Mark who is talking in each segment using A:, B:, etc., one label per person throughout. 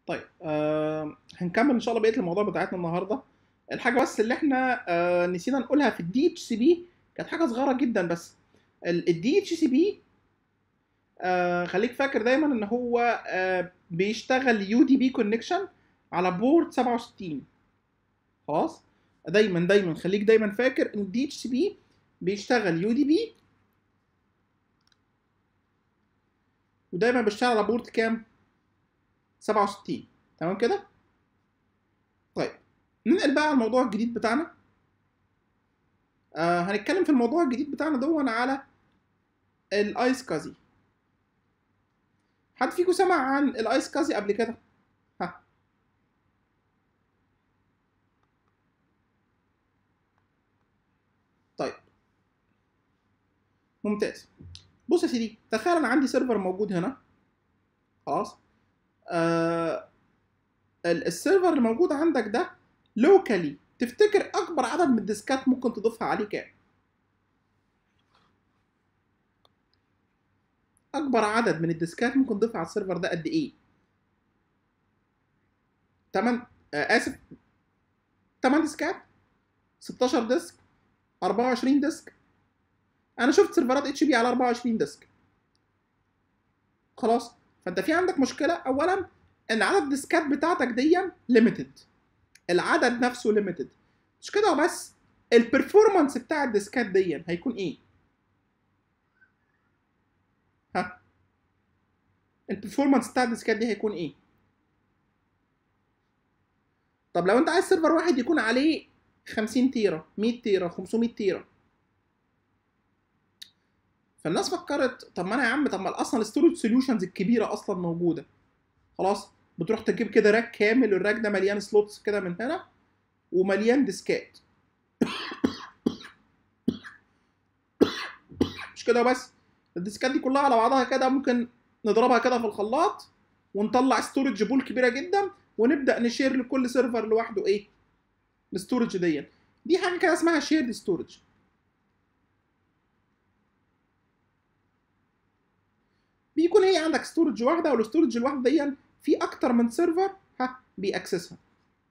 A: طيب آه هنكمل ان شاء الله بقيه الموضوع بتاعتنا النهارده الحاجه بس اللي احنا آه نسينا نقولها في الدي اتش سي بي كانت حاجه صغيره جدا بس الدي اتش سي بي خليك فاكر دايما ان هو آه بيشتغل يو دي بي كونكشن على بورد 67 خلاص دايما دايما خليك دايما فاكر ان الدي اتش سي بي بيشتغل يو دي بي ودايما بيشتغل على بورد كام 67 تمام كده طيب ننقل بقى على الموضوع الجديد بتاعنا آه هنتكلم في الموضوع الجديد بتاعنا دون على الايس كازي حد فيكم سمع عن الايس كازي قبل كده ها طيب ممتاز بص يا سيدي تخيل انا عندي سيرفر موجود هنا خلاص آه السيرفر اللي موجود عندك ده لوكالي تفتكر اكبر عدد من الديسكات ممكن تضيفها عليه كام اكبر عدد من الديسكات ممكن تضيفها على السيرفر ده قد ايه 8 آه اسف 8 ديسكات 16 ديسك 24 ديسك انا شفت سيرفرات اتش بي على 24 ديسك خلاص فانت في عندك مشكله اولا ان عدد الديسكات بتاعتك دي ليميتد العدد نفسه ليميتد مش كده وبس البرفورمانس بتاع الديسكات دي هيكون ايه ها البرفورمانس بتاع الديسكات دي هيكون ايه طب لو انت عايز سيرفر واحد يكون عليه 50 تيرا 100 تيرا 500 تيرا فالناس فكرت طب ما انا يا عم طب ما اصلا الستورج سوليوشنز الكبيره اصلا موجوده خلاص بتروح تجيب كده راك كامل الراك ده مليان سلوتس كده من هنا ومليان ديسكات مش كده بس الديسكات دي كلها على بعضها كده ممكن نضربها كده في الخلاط ونطلع ستورج بول كبيره جدا ونبدا نشير لكل سيرفر لوحده ايه الستورج دي دي حاجه كده اسمها شيرد ستورج بيكون هي عندك ستورج واحده والستورج الواحده دي في اكتر من سيرفر ها بيأكسسها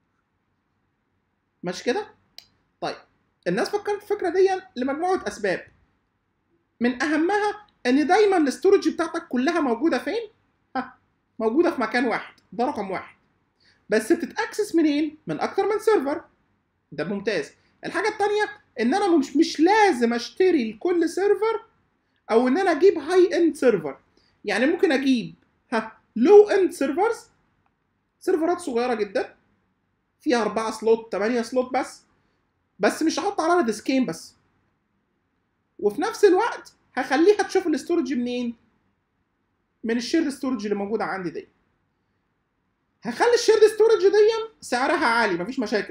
A: مش كده طيب الناس فكرت الفكره دي لمجموعه اسباب من اهمها ان دايما الاستورج بتاعتك كلها موجوده فين ها موجوده في مكان واحد ده رقم واحد بس بتتاكسس منين من اكتر من سيرفر ده ممتاز الحاجه الثانيه ان انا مش مش لازم اشتري لكل سيرفر او ان انا اجيب هاي اند سيرفر يعني ممكن اجيب ها لو اند سيرفرز سيرفرات صغيره جدا فيها 4 سلوت 8 سلوت بس بس مش هحط عليها ديسكين بس وفي نفس الوقت هخليها تشوف الاستورج منين من الشيرد ستورج اللي موجوده عندي دي هخلي الشيرد ستورج دي سعرها عالي مفيش مشاكل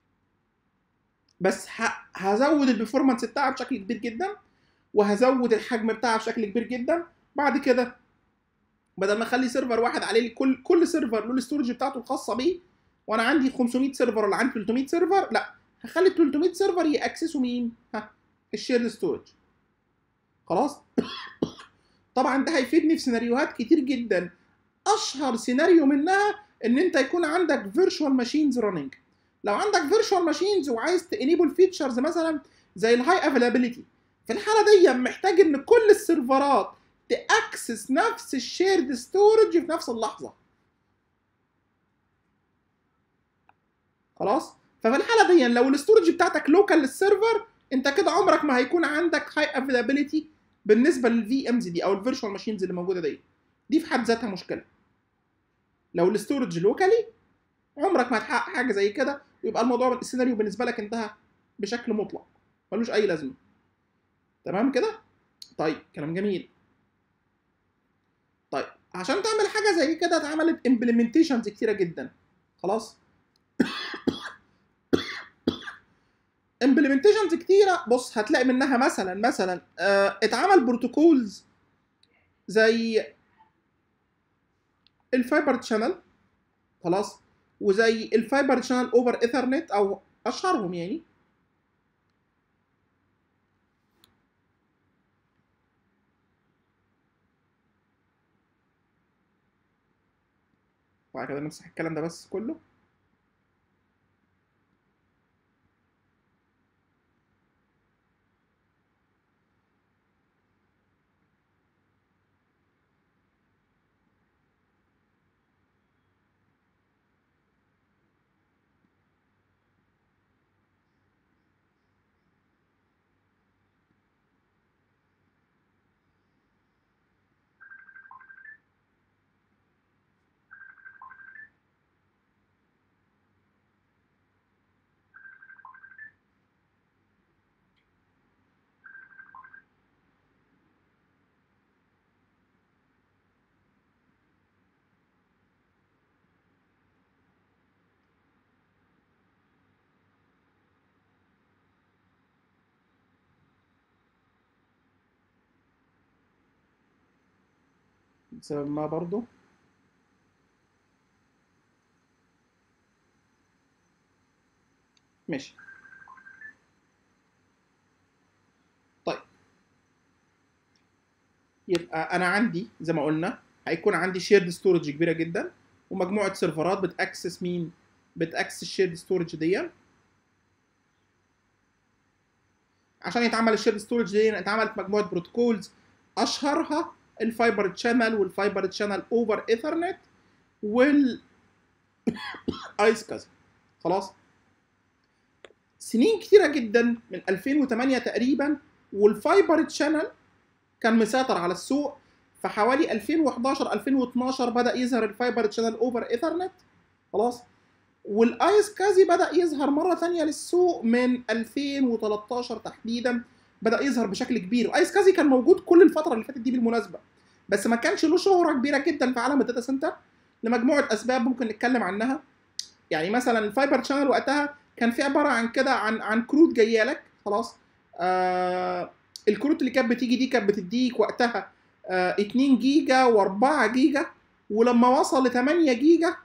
A: بس هزود البرفورمانس بتاعها بشكل كبير جدا وهزود الحجم بتاعها بشكل كبير جدا بعد كده بدل ما اخلي سيرفر واحد عليه كل كل سيرفر له الاستورج بتاعته الخاصه بيه وانا عندي 500 سيرفر ولا عندي 300 سيرفر لا هخلي ال 300 سيرفر ياكسسوا مين ها الشيرد ستورج خلاص طبعا ده هيفيدني في سيناريوهات كتير جدا اشهر سيناريو منها ان انت يكون عندك فيرتشوال ماشينز راننج لو عندك فيرتشوال ماشينز وعايز تانيبل فيتشرز مثلا زي الهاي افيلابيلتي في الحاله دي محتاج ان كل السيرفرات تاكسس نفس الشيرد ستورج في نفس اللحظه خلاص ففي الحاله دي لو الاستورج بتاعتك لوكال للسيرفر انت كده عمرك ما هيكون عندك هاي افيلابيلتي بالنسبه للفي امز دي او الفيرتشوال ماشينز اللي موجوده دي دي في حد ذاتها مشكله لو الاستورج لوكالي عمرك ما هتحقق حاجه زي كده ويبقى الموضوع السيناريو بالنسبه لك انتهى بشكل مطلق ملوش اي لازمه تمام كده طيب كلام جميل طيب عشان تعمل حاجه زي كده اتعملت امبلمنتيشنز كتيره جدا خلاص امبلمنتيشنز كتيره بص هتلاقي منها مثلا مثلا اه اتعمل بروتوكولز زي الفايبر تشانل خلاص وزي الفايبر تشانل اوفر ايثرنت او اشهرهم يعني بعد كده نمسح الكلام ده بس كله بسبب ما برضو ماشي طيب يبقى انا عندي زي ما قلنا هيكون عندي شيرد ستورج كبيره جدا ومجموعه سيرفرات بتاكسس مين بتاكسس الشيرد ستورج دي عشان يتعمل الشيرد ستورج دي اتعملت مجموعه بروتوكولز اشهرها الفايبر تشانل والفايبر تشانل اوفر ايثرنت وال ايس كذا خلاص سنين كتيره جدا من 2008 تقريبا والفايبر تشانل كان مسيطر على السوق في حوالي 2011 2012 بدا يظهر الفايبر تشانل اوفر ايثرنت خلاص والايس كازي بدا يظهر مره ثانيه للسوق من 2013 تحديدا بدا يظهر بشكل كبير الايس كازي كان موجود كل الفتره اللي فاتت دي بالمناسبه بس ما كانش له شهره كبيره جدا في عالم الداتا سنتر لمجموعه اسباب ممكن نتكلم عنها يعني مثلا الفايبر شانل وقتها كان في عباره عن كده عن عن كروت جايه لك خلاص آه الكروت اللي كانت بتيجي دي كانت بتديك وقتها آه 2 جيجا و4 جيجا ولما وصل ل 8 جيجا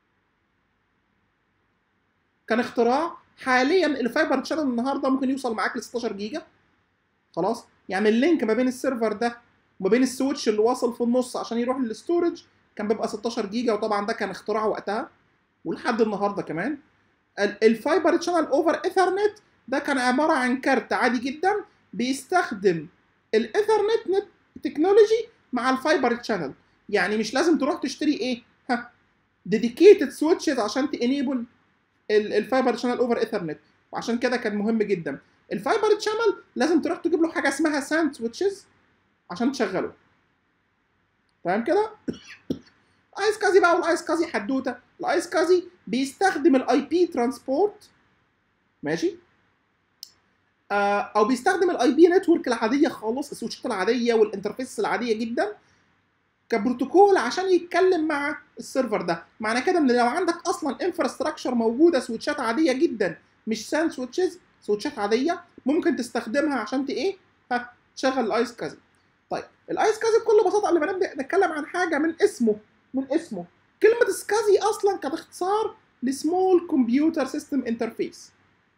A: كان اختراع حاليا الفايبر شانل النهارده ممكن يوصل معاك ل 16 جيجا خلاص يعني اللينك ما بين السيرفر ده وما بين السويتش اللي واصل في النص عشان يروح للستورج كان بيبقى 16 جيجا وطبعا ده كان اختراع وقتها ولحد النهارده كمان الفايبر تشانل اوفر ايثرنت ده كان عباره عن كارت عادي جدا بيستخدم الايثرنت نت تكنولوجي مع الفايبر تشانل يعني مش لازم تروح تشتري ايه ها ديديكيتد سويتشز عشان تانيبل الفايبر تشانل اوفر ايثرنت وعشان كده كان مهم جدا الفايبر تشانل لازم تروح تجيب له حاجه اسمها ساند سويتشز عشان تشغله تمام كده ايس كازي بقى والايس كازي حدوته الايس كازي بيستخدم الاي بي ترانسبورت ماشي آه او بيستخدم الاي بي نتورك العاديه خالص السويتشات العاديه والانترفيس العاديه جدا كبروتوكول عشان يتكلم مع السيرفر ده معنى كده ان لو عندك اصلا انفراستراكشر موجوده سويتشات عاديه جدا مش سان سويتشز سويتشات عاديه ممكن تستخدمها عشان ت ايه ها تشغل الايس كازي طيب الايس كازي بكل بساطه قبل ما نبدا نتكلم عن حاجه من اسمه من اسمه كلمه سكازي اصلا كانت اختصار لسمول كمبيوتر سيستم انترفيس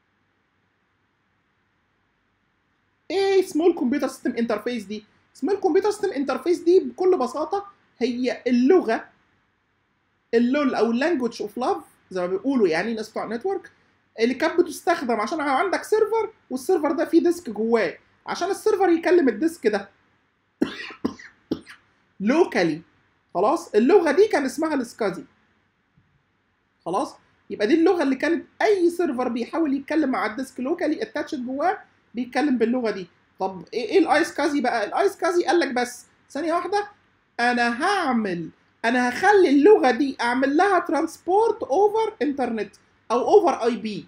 A: ايه سمول كمبيوتر سيستم انترفيس دي سمول كمبيوتر سيستم انترفيس دي بكل بساطه هي اللغه اللول او اللانجوج اوف لاف زي ما بيقولوا يعني الناس بتوع النتورك اللي كانت بتستخدم عشان عندك سيرفر والسيرفر ده فيه ديسك جواه عشان السيرفر يكلم الديسك ده لوكالي خلاص اللغه دي كان اسمها السكازي خلاص يبقى دي اللغه اللي كانت اي سيرفر بيحاول يتكلم مع الديسك لوكالي اتاتشد جواه بيتكلم باللغه دي طب ايه, إيه الايس كازي بقى الايس كازي قال لك بس ثانيه واحده انا هعمل انا هخلي اللغه دي اعمل لها ترانسبورت اوفر انترنت او اوفر اي بي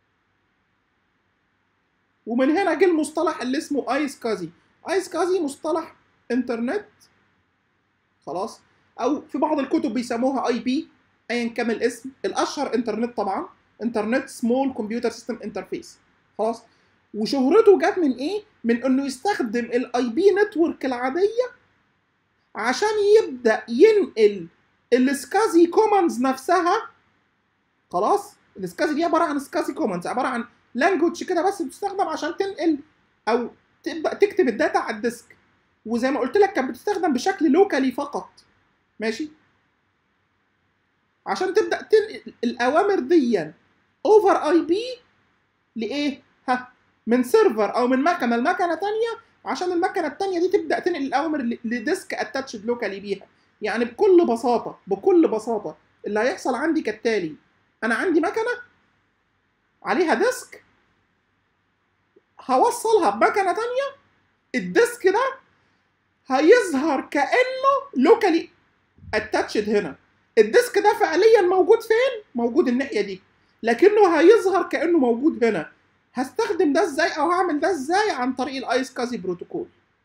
A: ومن هنا جه المصطلح اللي اسمه ايس كازي ايس كازي مصطلح انترنت خلاص او في بعض الكتب بيسموها اي بي ايا كان الاسم الاشهر انترنت طبعا انترنت سمول كمبيوتر سيستم انترفيس خلاص وشهرته جت من ايه من انه يستخدم الاي بي نتورك العاديه عشان يبدا ينقل السكازي كوماندز نفسها خلاص السكازي دي عباره عن سكازي كوماندز عباره عن لانجوج كده بس بتستخدم عشان تنقل او تبدا تكتب الداتا على الديسك وزي ما قلت لك كانت بتستخدم بشكل لوكالي فقط ماشي عشان تبدا تنقل الاوامر دي اوفر اي بي لايه ها من سيرفر او من مكنه لمكنه تانية عشان المكنه التانية دي تبدا تنقل الاوامر ل- لديسك اتاتشد لوكالي بيها يعني بكل بساطه بكل بساطه اللي هيحصل عندي كالتالي انا عندي مكنه عليها ديسك هوصلها بمكنه تانية الديسك ده هيظهر كانه لوكالي اتاتشد هنا الديسك ده فعليا موجود فين موجود الناحيه دي لكنه هيظهر كانه موجود هنا هستخدم ده ازاي او هعمل ده ازاي عن طريق الايس كازي بروتوكول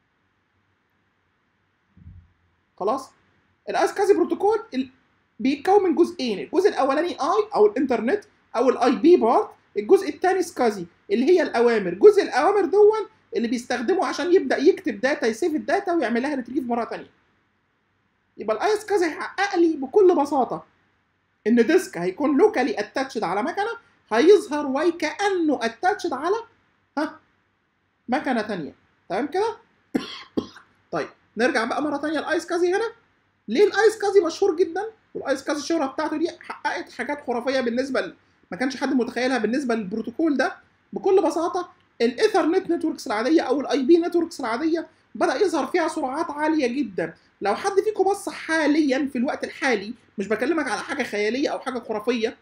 A: خلاص الايس كازي بروتوكول ال- بيتكون من جزئين الجزء الاولاني اي او الانترنت او الاي بي بارت الجزء الثاني سكازي اللي هي الاوامر جزء الاوامر دون اللي بيستخدمه عشان يبدا يكتب داتا يسيف الداتا ويعمل لها ريتريف مره ثانيه يبقى الايس كازي هيحقق لي بكل بساطه ان ديسك هيكون لوكالي اتاتشد على مكنه هيظهر واي كانه اتاتشد على ها مكنه ثانيه تمام كده طيب نرجع بقى مره ثانيه الايس كازي هنا ليه الايس كازي مشهور جدا والايس كازي الشهره بتاعته دي حققت حاجات خرافيه بالنسبه ل... ما كانش حد متخيلها بالنسبه للبروتوكول ده بكل بساطه الايثرنت نتوركس العاديه او الاي بي نتوركس العاديه بدا يظهر فيها سرعات عاليه جدا لو حد فيكم بص حاليا في الوقت الحالي مش بكلمك على حاجه خياليه او حاجه خرافيه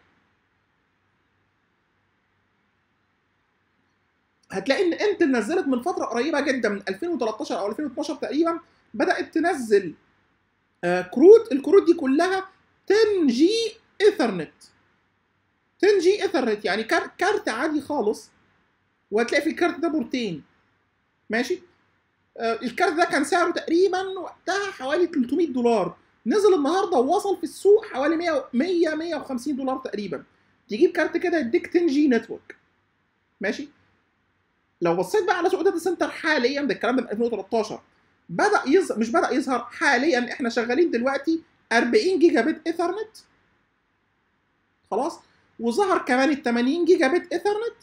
A: هتلاقي ان انتل نزلت من فتره قريبه جدا من 2013 او 2012 تقريبا بدات تنزل آه كروت الكروت دي كلها 10 جي ايثرنت 10 جي ايثرنت يعني كار- كارت عادي خالص وهتلاقي في الكارت ده بورتين ماشي آه الكارت ده كان سعره تقريبا وقتها حوالي 300 دولار نزل النهارده ووصل في السوق حوالي 100 100 150 دولار تقريبا تجيب كارت كده يديك 10 جي نتورك ماشي لو بصيت بقى على سوق داتا سنتر حاليا ده الكلام ده من 2013 بدا يظهر مش بدا يظهر حاليا احنا شغالين دلوقتي 40 جيجا بت ايثرنت خلاص وظهر كمان ال 80 جيجا بت ايثرنت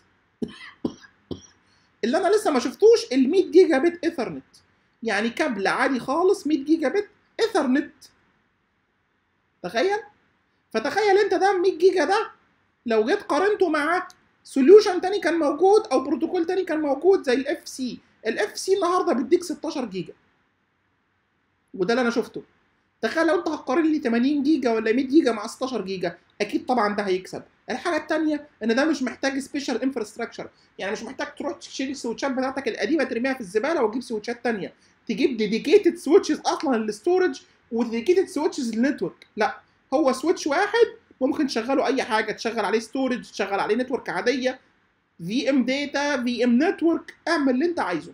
A: اللي انا لسه ما شفتوش ال 100 جيجا بت ايثرنت يعني كابل عادي خالص 100 جيجا بت ايثرنت تخيل فتخيل انت ده 100 جيجا ده لو جيت قارنته مع سوليوشن تاني كان موجود او بروتوكول تاني كان موجود زي الاف سي الاف سي النهارده بيديك 16 جيجا وده اللي انا شفته تخيل لو انت هتقارن لي 80 جيجا ولا 100 جيجا مع 16 جيجا اكيد طبعا ده هيكسب الحاجه الثانيه ان ده مش محتاج سبيشال انفراستراكشر يعني مش محتاج تروح تشيل السويتشات بتاعتك القديمه ترميها في الزباله وتجيب سويتشات ثانيه تجيب ديديكيتد سويتشز اصلا للستورج وديديكيتد سويتشز للنتورك لا هو سويتش واحد ممكن تشغله اي حاجه تشغل عليه ستورج تشغل عليه نتورك عاديه في ام داتا في ام نتورك اعمل اللي انت عايزه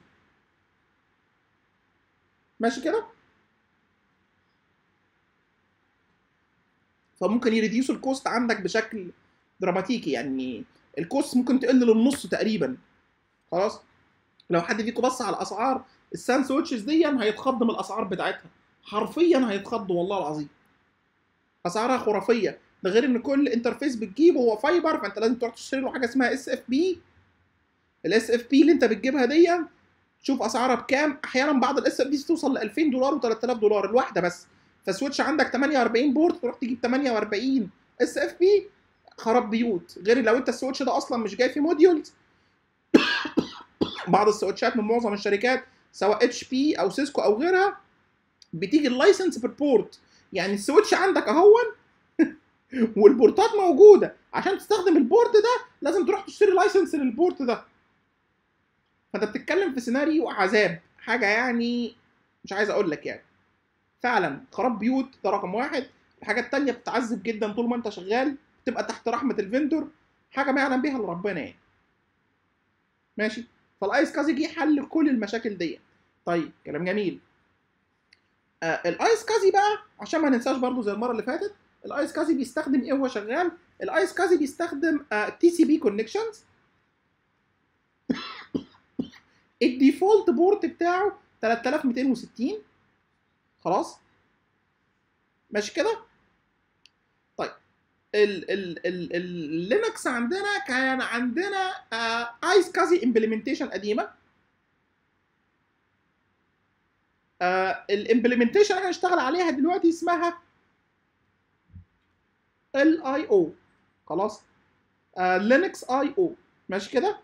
A: ماشي كده فممكن يريديوس الكوست عندك بشكل دراماتيكي يعني الكوست ممكن تقل للنص تقريبا خلاص لو حد فيكم بص على اسعار السان سويتشز دي هيتخض من الاسعار بتاعتها حرفيا هيتخض والله العظيم اسعارها خرافيه ده غير ان كل انترفيس بتجيبه هو فايبر فانت لازم تروح تشتري له حاجه اسمها اس اف بي الاس اف بي اللي انت بتجيبها دي شوف اسعارها بكام احيانا بعض الاس اف بي توصل ل 2000 دولار و3000 دولار الواحده بس فسويتش عندك 48 بورت تروح تجيب 48 اس اف بي خراب بيوت غير لو انت السويتش ده اصلا مش جاي فيه موديولز بعض السويتشات من معظم الشركات سواء اتش بي او سيسكو او غيرها بتيجي اللايسنس بالبورت يعني السويتش عندك اهون والبورتات موجوده عشان تستخدم البورت ده لازم تروح تشتري لايسنس للبورت ده فانت بتتكلم في سيناريو عذاب حاجه يعني مش عايز اقول لك يعني فعلا خراب بيوت ده رقم واحد الحاجه التانية بتعذب جدا طول ما انت شغال تبقى تحت رحمه الفندور حاجه ما يعلم بيها الا ربنا يعني ماشي فالايس كازي جه حل كل المشاكل دي طيب كلام جميل آه الايس كازي بقى عشان ما ننساش برضو زي المره اللي فاتت الايس كازي بيستخدم ايه وهو شغال الايس كازي بيستخدم تي سي بي كونكشنز الديفولت بورت بتاعه 3260 خلاص ماشي كده طيب ال ال ال اللينكس عندنا كان عندنا آه ايس كازي امبلمنتيشن قديمه آه الامبلمنتيشن اللي هنشتغل عليها دلوقتي اسمها ال اي او خلاص لينكس اي او ماشي كده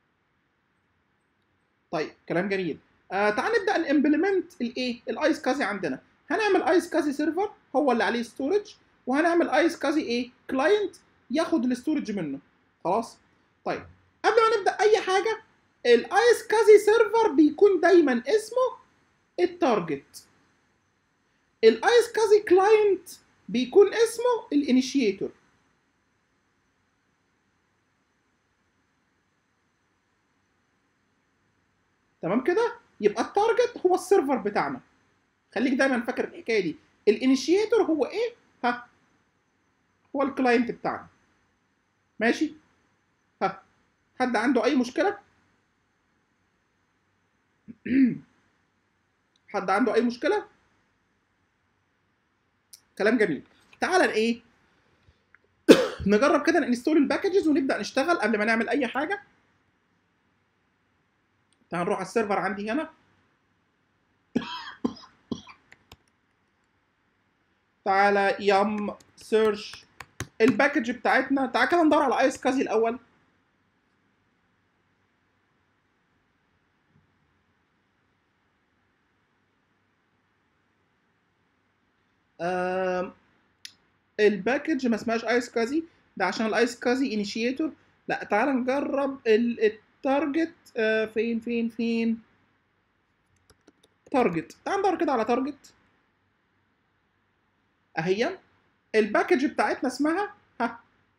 A: طيب كلام جميل آه تعال نبدا نمبلمنت الايه الايس كازي عندنا هنعمل ايس كازي سيرفر هو اللي عليه ستورج وهنعمل ايس كازي ايه كلاينت ياخد الاستورج منه خلاص طيب قبل ما نبدا اي حاجه الايس كازي سيرفر بيكون دايما اسمه التارجت الايس كازي كلاينت بيكون اسمه الانيشيتور تمام كده يبقى التارجت هو السيرفر بتاعنا خليك دايما فاكر الحكايه دي الانيشيتور هو ايه ها هو الكلاينت بتاعنا ماشي ها حد عنده اي مشكله حد عنده اي مشكله كلام جميل تعال ايه نجرب كده ننستول الباكجز ونبدا نشتغل قبل ما نعمل اي حاجه تعال نروح على السيرفر عندي هنا تعالى يم سيرش الباكج بتاعتنا تعال كده ندور على ايس كازي الاول آم، الباكج ما اسمهاش ايس كازي ده عشان الايس كازي انيشيتور لا تعال نجرب ال- التارجت آه، فين فين فين تارجت تعال ندور كده على تارجت اهي الباكج بتاعتنا اسمها ها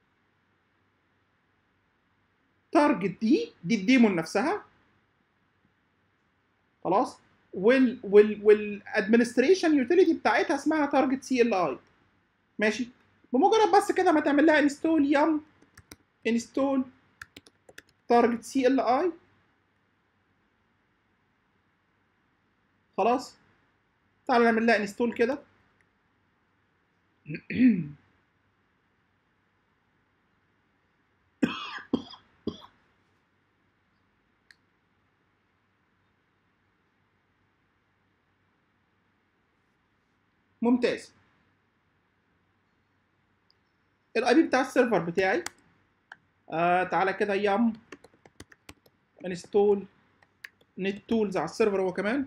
A: تارجت دي دي الديمون نفسها خلاص وال وال والادمنستريشن يوتيليتي بتاعتها اسمها تارجت سي ال اي ماشي بمجرد بس كده ما تعمل لها انستول يم انستول تارجت سي ال اي خلاص تعالى نعمل لها انستول كده ممتاز الاي بي بتاع السيرفر بتاعي آه تعالى كده يم انستول نت تولز على السيرفر هو كمان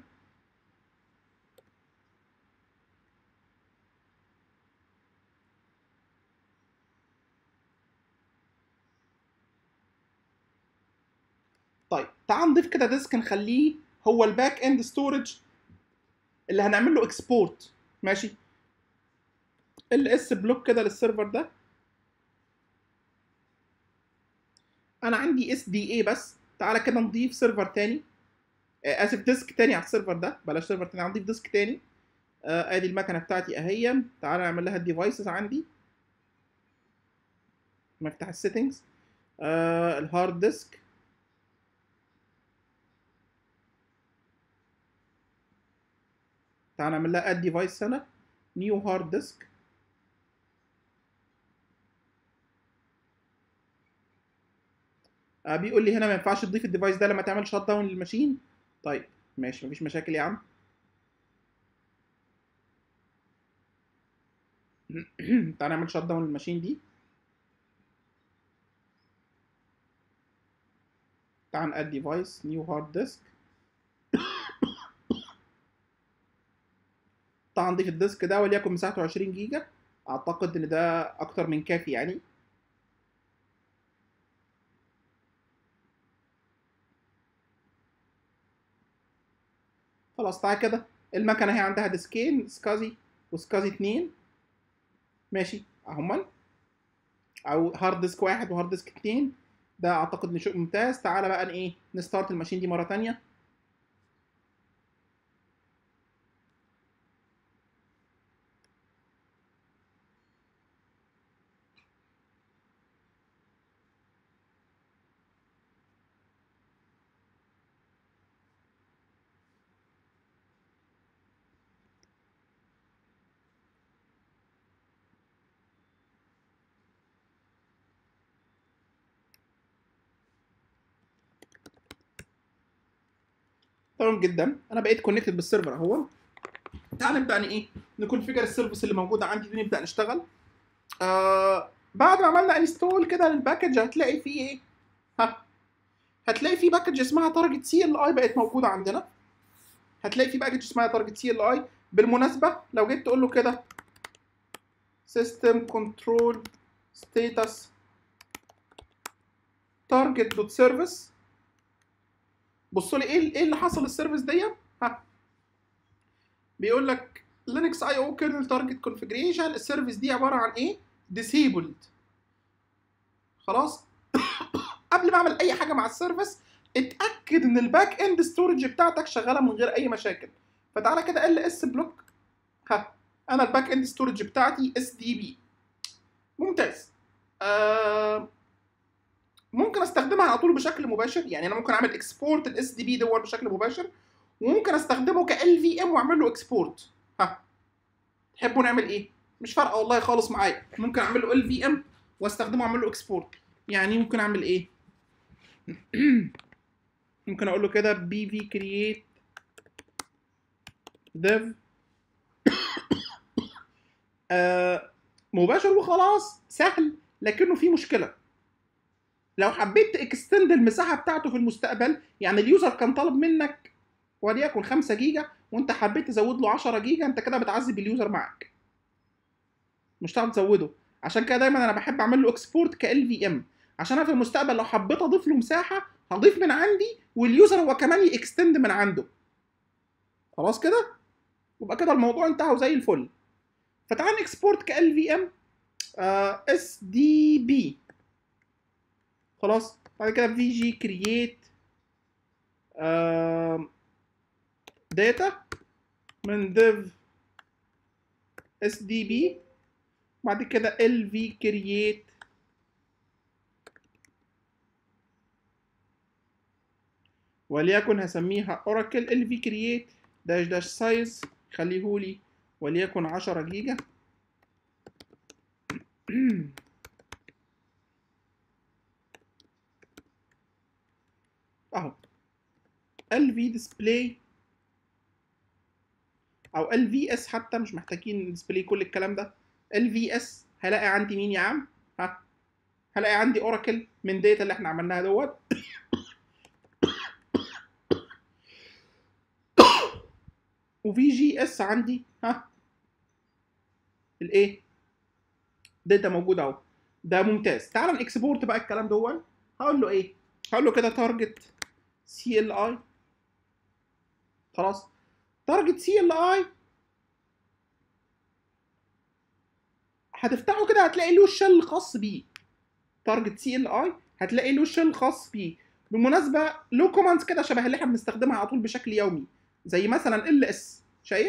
A: طيب تعال نضيف كده ديسك نخليه هو الباك اند ستورج اللي هنعمل له اكسبورت ماشي ال اس بلوك كده للسيرفر ده انا عندي اس دي اي بس تعالى كده نضيف سيرفر تاني آه، اسف ديسك تاني على السيرفر ده بلاش سيرفر تاني هنضيف ديسك تاني آه، ادي المكنه بتاعتي اهي تعالى نعمل لها الديفايسز عندي نفتح السيتنجز آه الهارد ديسك تعالى نعمل لها اد ديفايس هنا نيو هارد ديسك آه بيقول لي هنا ما ينفعش تضيف الديفايس ده لما تعمل شات داون للماشين طيب ماشي مفيش مشاكل يا عم تعالى نعمل شات داون للماشين دي تعال ناد ديفايس نيو هارد ديسك طبعا نضيف الديسك ده وليكن مساحته 20 جيجا اعتقد ان ده اكتر من كافي يعني خلاص تعالى كده المكنه هي عندها ديسكين سكازي وسكازي اتنين ماشي اهما او هارد ديسك واحد وهارد ديسك اتنين ده اعتقد ان شيء ممتاز تعالى بقى ايه نستارت الماشين دي مره تانية تمام جدا انا بقيت كونكتد بالسيرفر اهو تعال نبدا يعني ايه نكونفيجر السيرفيس اللي موجوده عندي دي نبدا نشتغل آه بعد ما عملنا انستول كده للباكج هتلاقي فيه ايه ها هتلاقي فيه باكج اسمها تارجت سي ال اي بقت موجوده عندنا هتلاقي فيه باكج اسمها تارجت سي ال اي بالمناسبه لو جيت تقول له كده سيستم كنترول ستاتس تارجت دوت سيرفيس بصوا لي ايه ايه اللي حصل السيرفيس دي ها بيقول لك لينكس اي او كيرنل تارجت كونفيجريشن السيرفيس دي عباره عن ايه ديسيبلد خلاص قبل ما اعمل اي حاجه مع السيرفيس اتاكد ان الباك اند ستورج بتاعتك شغاله من غير اي مشاكل فتعالى كده ال اس بلوك ها انا الباك اند ستورج بتاعتي اس دي بي ممتاز آه ممكن استخدمها على طول بشكل مباشر يعني انا ممكن اعمل اكسبورت الاس دي بي دوت بشكل مباشر وممكن استخدمه كال في ام واعمل له اكسبورت ها تحبوا نعمل ايه مش فارقه والله خالص معايا ممكن اعمل له ال في ام واستخدمه واعمل له اكسبورت يعني ممكن اعمل ايه ممكن اقول له كده بي في كرييت ديف آه مباشر وخلاص سهل لكنه في مشكله لو حبيت تاكستند المساحه بتاعته في المستقبل يعني اليوزر كان طالب منك وليكن 5 جيجا وانت حبيت تزود له 10 جيجا انت كده بتعذب اليوزر معاك مش هتعرف تزوده عشان كده دايما انا بحب اعمل له اكسبورت كال في ام عشان انا في المستقبل لو حبيت اضيف له مساحه هضيف من عندي واليوزر هو كمان يكستند من عنده خلاص كده يبقى كده الموضوع انتهى وزي الفل فتعال اكسبورت كال في ام اس دي بي خلاص بعد كده في جي كرييت داتا من div اس دي بي بعد كده ال في كرييت وليكن هسميها اوراكل ال في كرييت داش داش سايز خليهولي وليكن 10 جيجا اهو ال في ديسبلاي او ال في اس حتى مش محتاجين ديسبلاي كل الكلام ده ال في اس هلاقي عندي مين يا عم ها هلاقي عندي اوراكل من داتا اللي احنا عملناها دوت وفي جي اس عندي ها الايه داتا موجوده اهو ده ممتاز تعال نكسبورت بقى الكلام دوت هقول له ايه هقول له كده تارجت سي ال اي خلاص تارجت سي ال اي هتفتحه كده هتلاقي له الشل خاص بيه تارجت سي ال اي هتلاقي له شل خاص بيه بالمناسبه له كوماندز كده شبه اللي احنا بنستخدمها على طول بشكل يومي زي مثلا ال اس شايف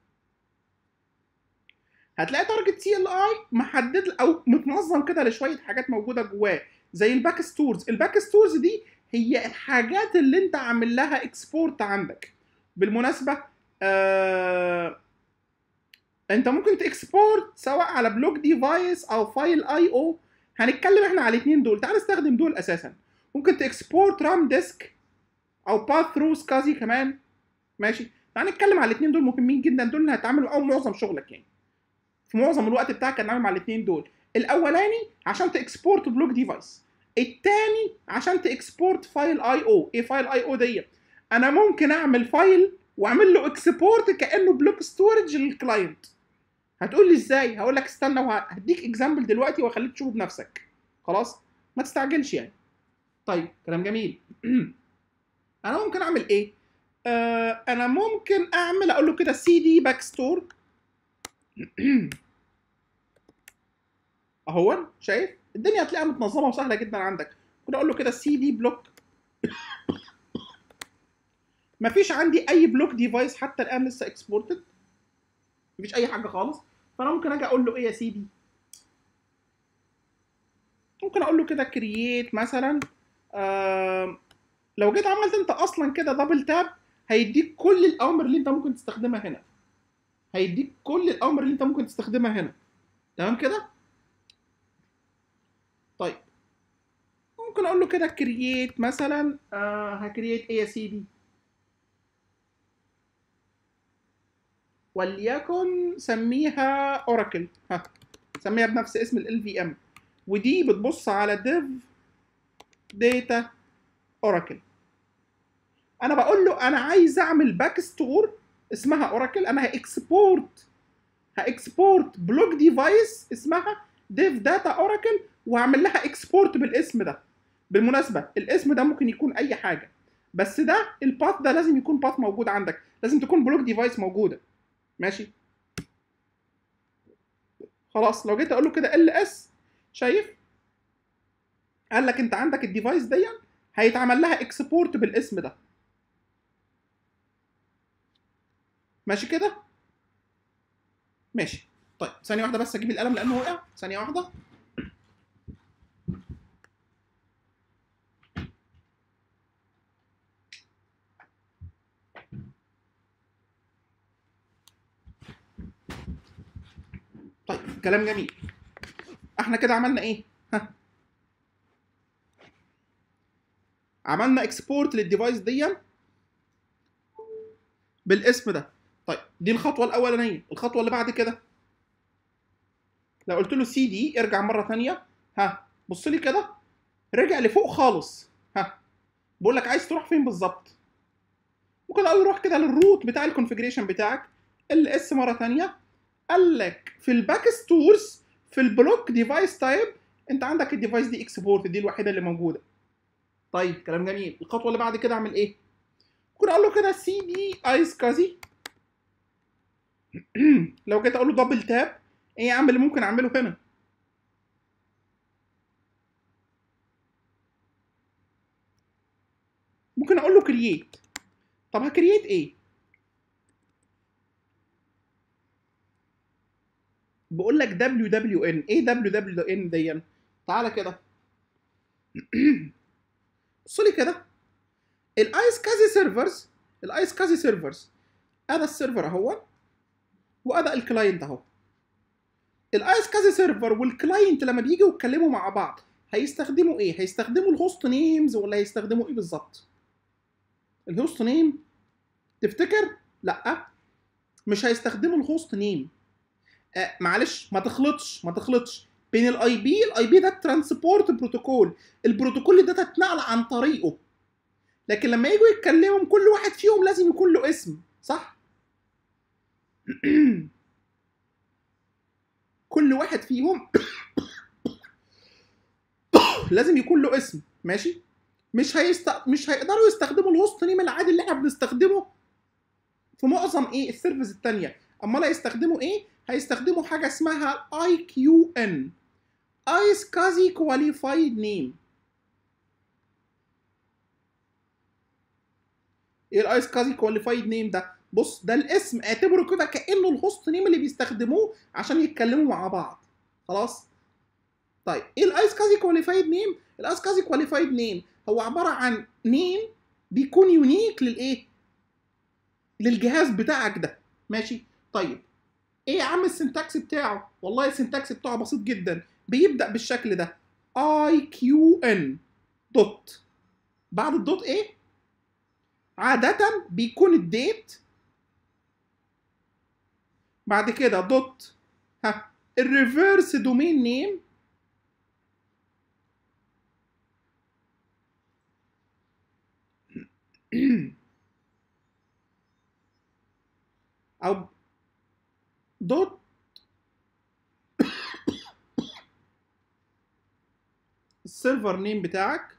A: هتلاقي تارجت سي ال اي محدد او متنظم كده لشويه حاجات موجوده جواه زي الباك ستورز الباك ستورز دي هي الحاجات اللي انت عامل لها اكسبورت عندك بالمناسبه آه انت ممكن تكسبورت سواء على بلوك ديفايس او فايل اي او هنتكلم احنا على الاثنين دول تعال نستخدم دول اساسا ممكن تكسبورت رام ديسك او باث ثرو سكازي كمان ماشي تعال نتكلم على الاثنين دول مهمين جدا دول اللي هتعملوا او معظم شغلك يعني في معظم الوقت بتاعك هتعمل مع الاثنين دول الاولاني عشان تكسبورت بلوك ديفايس التاني عشان تكسبورت فايل اي او ايه فايل اي او دي انا ممكن اعمل فايل واعمل له اكسبورت كانه بلوك ستورج للكلاينت هتقول لي ازاي هقول لك استنى وهديك اكزامبل دلوقتي واخليك تشوفه بنفسك خلاص ما تستعجلش يعني طيب كلام جميل انا ممكن اعمل ايه آه انا ممكن اعمل اقول له كده سي دي باك ستور اهو شايف الدنيا هتلاقيها متنظمه وسهله جدا عندك ممكن اقول له كده سي دي بلوك مفيش عندي اي بلوك ديفايس حتى الان لسه اكسبورتد مفيش اي حاجه خالص فانا ممكن اجي اقول له ايه يا سيدي ممكن اقول له كده كرييت مثلا آه لو جيت عملت انت اصلا كده دبل تاب هيديك كل الاوامر اللي انت ممكن تستخدمها هنا هيديك كل الاوامر اللي انت ممكن تستخدمها هنا تمام كده طيب ممكن اقول له كده كرييت مثلا آه هكرييت ايه يا سيدي وليكن سميها اوراكل ها سميها بنفس اسم ال في ام ودي بتبص على ديف داتا اوراكل انا بقول له انا عايز اعمل باك ستور اسمها اوراكل انا هاكسبورت هاكسبورت بلوك ديفايس اسمها ديف داتا اوراكل وهعمل لها اكسبورت بالاسم ده بالمناسبه الاسم ده ممكن يكون اي حاجه بس ده الباث ده لازم يكون باث موجود عندك لازم تكون بلوك ديفايس موجوده ماشي خلاص لو جيت اقول له كده ال اس شايف قال لك انت عندك الديفايس دي هيتعمل لها اكسبورت بالاسم ده ماشي كده ماشي طيب ثانيه واحده بس اجيب القلم لانه وقع ثانيه واحده طيب كلام جميل احنا كده عملنا ايه ها عملنا اكسبورت للديفايس دي بالاسم ده طيب دي الخطوه الاولانيه الخطوه اللي بعد كده لو قلت له سي دي ارجع مره ثانيه ها بص لي كده رجع لفوق خالص ها بقول لك عايز تروح فين بالظبط ممكن اقول روح كده للروت بتاع الكونفجريشن بتاعك ال اس مره ثانيه قال لك في الباك ستورز في البلوك ديفايس تايب انت عندك الديفايس دي اكسبورت دي الوحيده اللي موجوده طيب كلام جميل الخطوه اللي بعد كده اعمل ايه ممكن اقول له كده سي دي ايس كازي لو جيت اقول له دبل تاب ايه يا عم اللي ممكن اعمله هنا ممكن اقول له كرييت طب هكرييت ايه بقول لك دبليو دبليو ان ايه دبليو دبليو ان دي تعالى كده بص لي كده الايس كازي سيرفرز الايس كازي سيرفرز هذا السيرفر اهو وهذا الكلاينت اهو الايس كازي سيرفر والكلاينت لما بييجوا يتكلموا مع بعض هيستخدموا ايه هيستخدموا الهوست نيمز ولا هيستخدموا ايه بالظبط الهوست نيم تفتكر لا مش هيستخدموا الهوست نيم آه معلش ما تخلطش ما تخلطش بين الاي بي الاي بي ده ترانسبورت بروتوكول البروتوكول ده تتنقل عن طريقه لكن لما يجوا يتكلموا كل واحد فيهم لازم يكون له اسم صح كل واحد فيهم لازم يكون له اسم ماشي مش هيست... مش هيقدروا يستخدموا الهوست نيم العادي اللي احنا بنستخدمه في معظم ايه السيرفيس التانية امال هيستخدموا ايه هيستخدموا حاجه اسمها اي كيو ان ايس كازي كواليفايد نيم ايه الايس كازي كواليفايد نيم ده بص ده الاسم اعتبره كده كانه الهوست نيم اللي بيستخدموه عشان يتكلموا مع بعض خلاص طيب ايه الايس كازي كواليفايد نيم الايس كازي كواليفايد نيم هو عباره عن نيم بيكون يونيك للايه للجهاز بتاعك ده ماشي طيب ايه يا عم السنتكس بتاعه والله السنتكس بتاعه بسيط جدا بيبدا بالشكل ده اي كيو ان دوت بعد الدوت ايه عادة بيكون الديت بعد كده دوت ها الريفرس دومين نيم او دوت السيرفر نيم بتاعك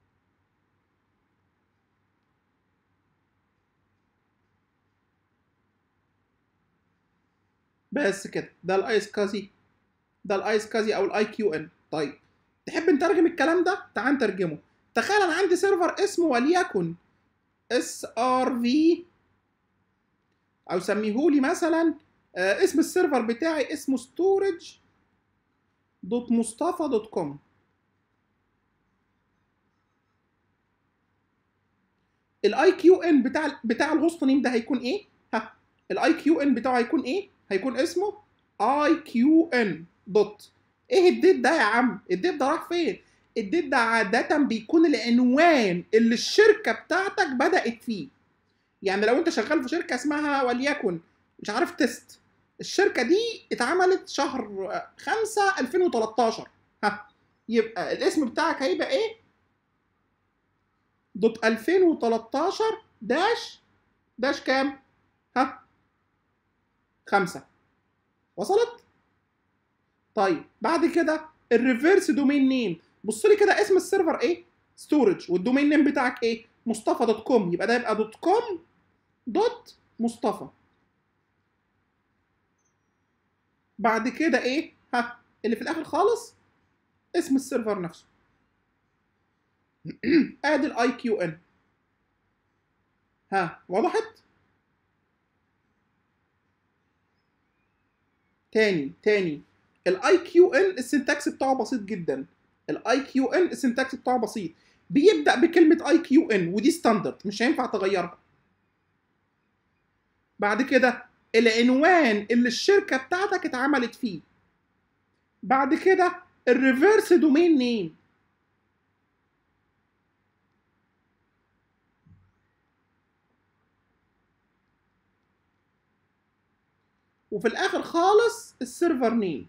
A: بس كده ده الايس كازي ده الايس كازي او الاي كيو ان طيب تحب نترجم الكلام ده تعال نترجمه تخيل انا عندي سيرفر اسمه وليكن اس ار في او سميهولي مثلا آه اسم السيرفر بتاعي اسمه storage دوت مصطفى دوت كوم الاي كيو ان بتاع بتاع الهوست نيم ده هيكون ايه؟ ها الاي كيو ان بتاعه هيكون ايه؟ هيكون اسمه اي كيو ان دوت ايه الديت ده يا عم؟ الديت ده راح فين؟ الديت ده عادة بيكون العنوان اللي الشركة بتاعتك بدأت فيه. يعني لو انت شغال في شركة اسمها وليكن مش عارف تيست الشركه دي اتعملت شهر 5 2013 ها يبقى الاسم بتاعك هيبقى ايه دوت 2013 داش داش كام ها خمسة وصلت طيب بعد كده الريفرس دومين نيم بص لي كده اسم السيرفر ايه ستورج والدومين نيم بتاعك ايه مصطفى دوت كوم يبقى ده يبقى دوت كوم دوت مصطفى بعد كده ايه ها اللي في الاخر خالص اسم السيرفر نفسه ادي الاي كيو ان ها وضحت تاني تاني الاي كيو ان السنتكس بتاعه بسيط جدا الاي كيو ان السنتكس بتاعه بسيط بيبدا بكلمه اي كيو ان ودي ستاندرد مش هينفع تغيرها بعد كده العنوان اللي الشركه بتاعتك اتعملت فيه بعد كده الريفرس دومين نيم وفي الاخر خالص السيرفر نيم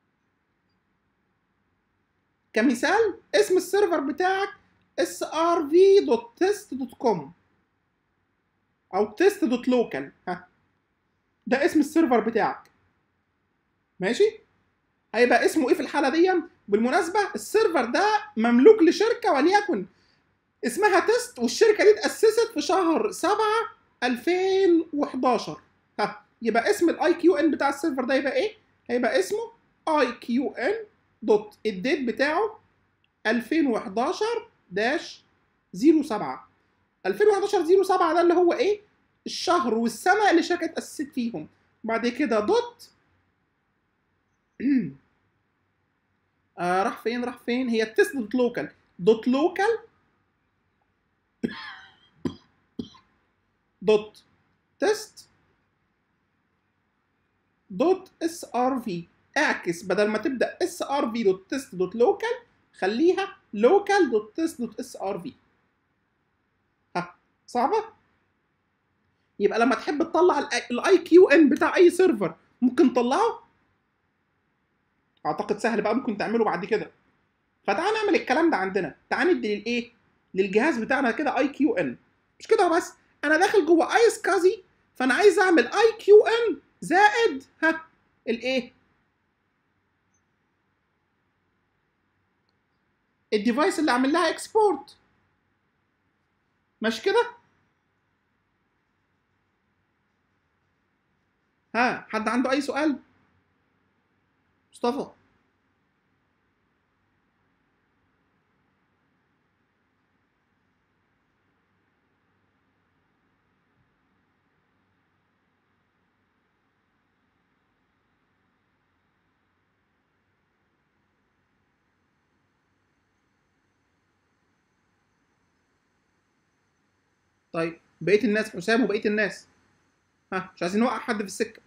A: كمثال اسم السيرفر بتاعك srv.test.com او test.local ها ده اسم السيرفر بتاعك ماشي هيبقى اسمه ايه في الحاله دي بالمناسبه السيرفر ده مملوك لشركه وليكن اسمها تيست والشركه دي اتاسست في شهر 7 2011 ها يبقى اسم الاي كيو ان بتاع السيرفر ده يبقى ايه هيبقى اسمه اي كيو ان دوت الديت بتاعه 2011 داش 07 2011 07 ده اللي هو ايه الشهر والسنه اللي الشركه اتاسست فيهم بعد كده دوت آه راح فين راح فين هي التست دوت لوكال دوت لوكال دوت تيست دوت اس ار في اعكس بدل ما تبدا اس ار في دوت تيست دوت لوكال خليها لوكال دوت تيست دوت اس ار في ها صعبه يبقى لما تحب تطلع الاي كيو ان بتاع اي سيرفر ممكن تطلعه اعتقد سهل بقى ممكن تعمله بعد كده فتعال نعمل الكلام ده عندنا تعال ندي للايه للجهاز بتاعنا كده اي كيو ان مش كده بس انا داخل جوه ايس كازي فانا عايز اعمل اي كيو ان زائد ها الايه الديفايس اللي عامل لها اكسبورت مش كده ها حد عنده اي سؤال مصطفى طيب بقيه الناس حسام وبقيه الناس ها مش عايزين نوقع حد في السكه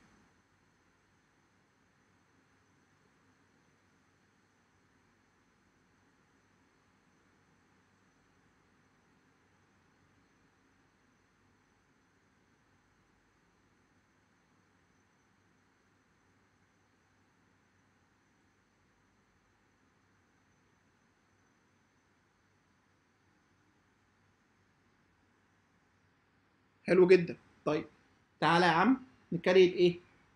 A: حلو جدا طيب تعالى يا عم نكريت ايه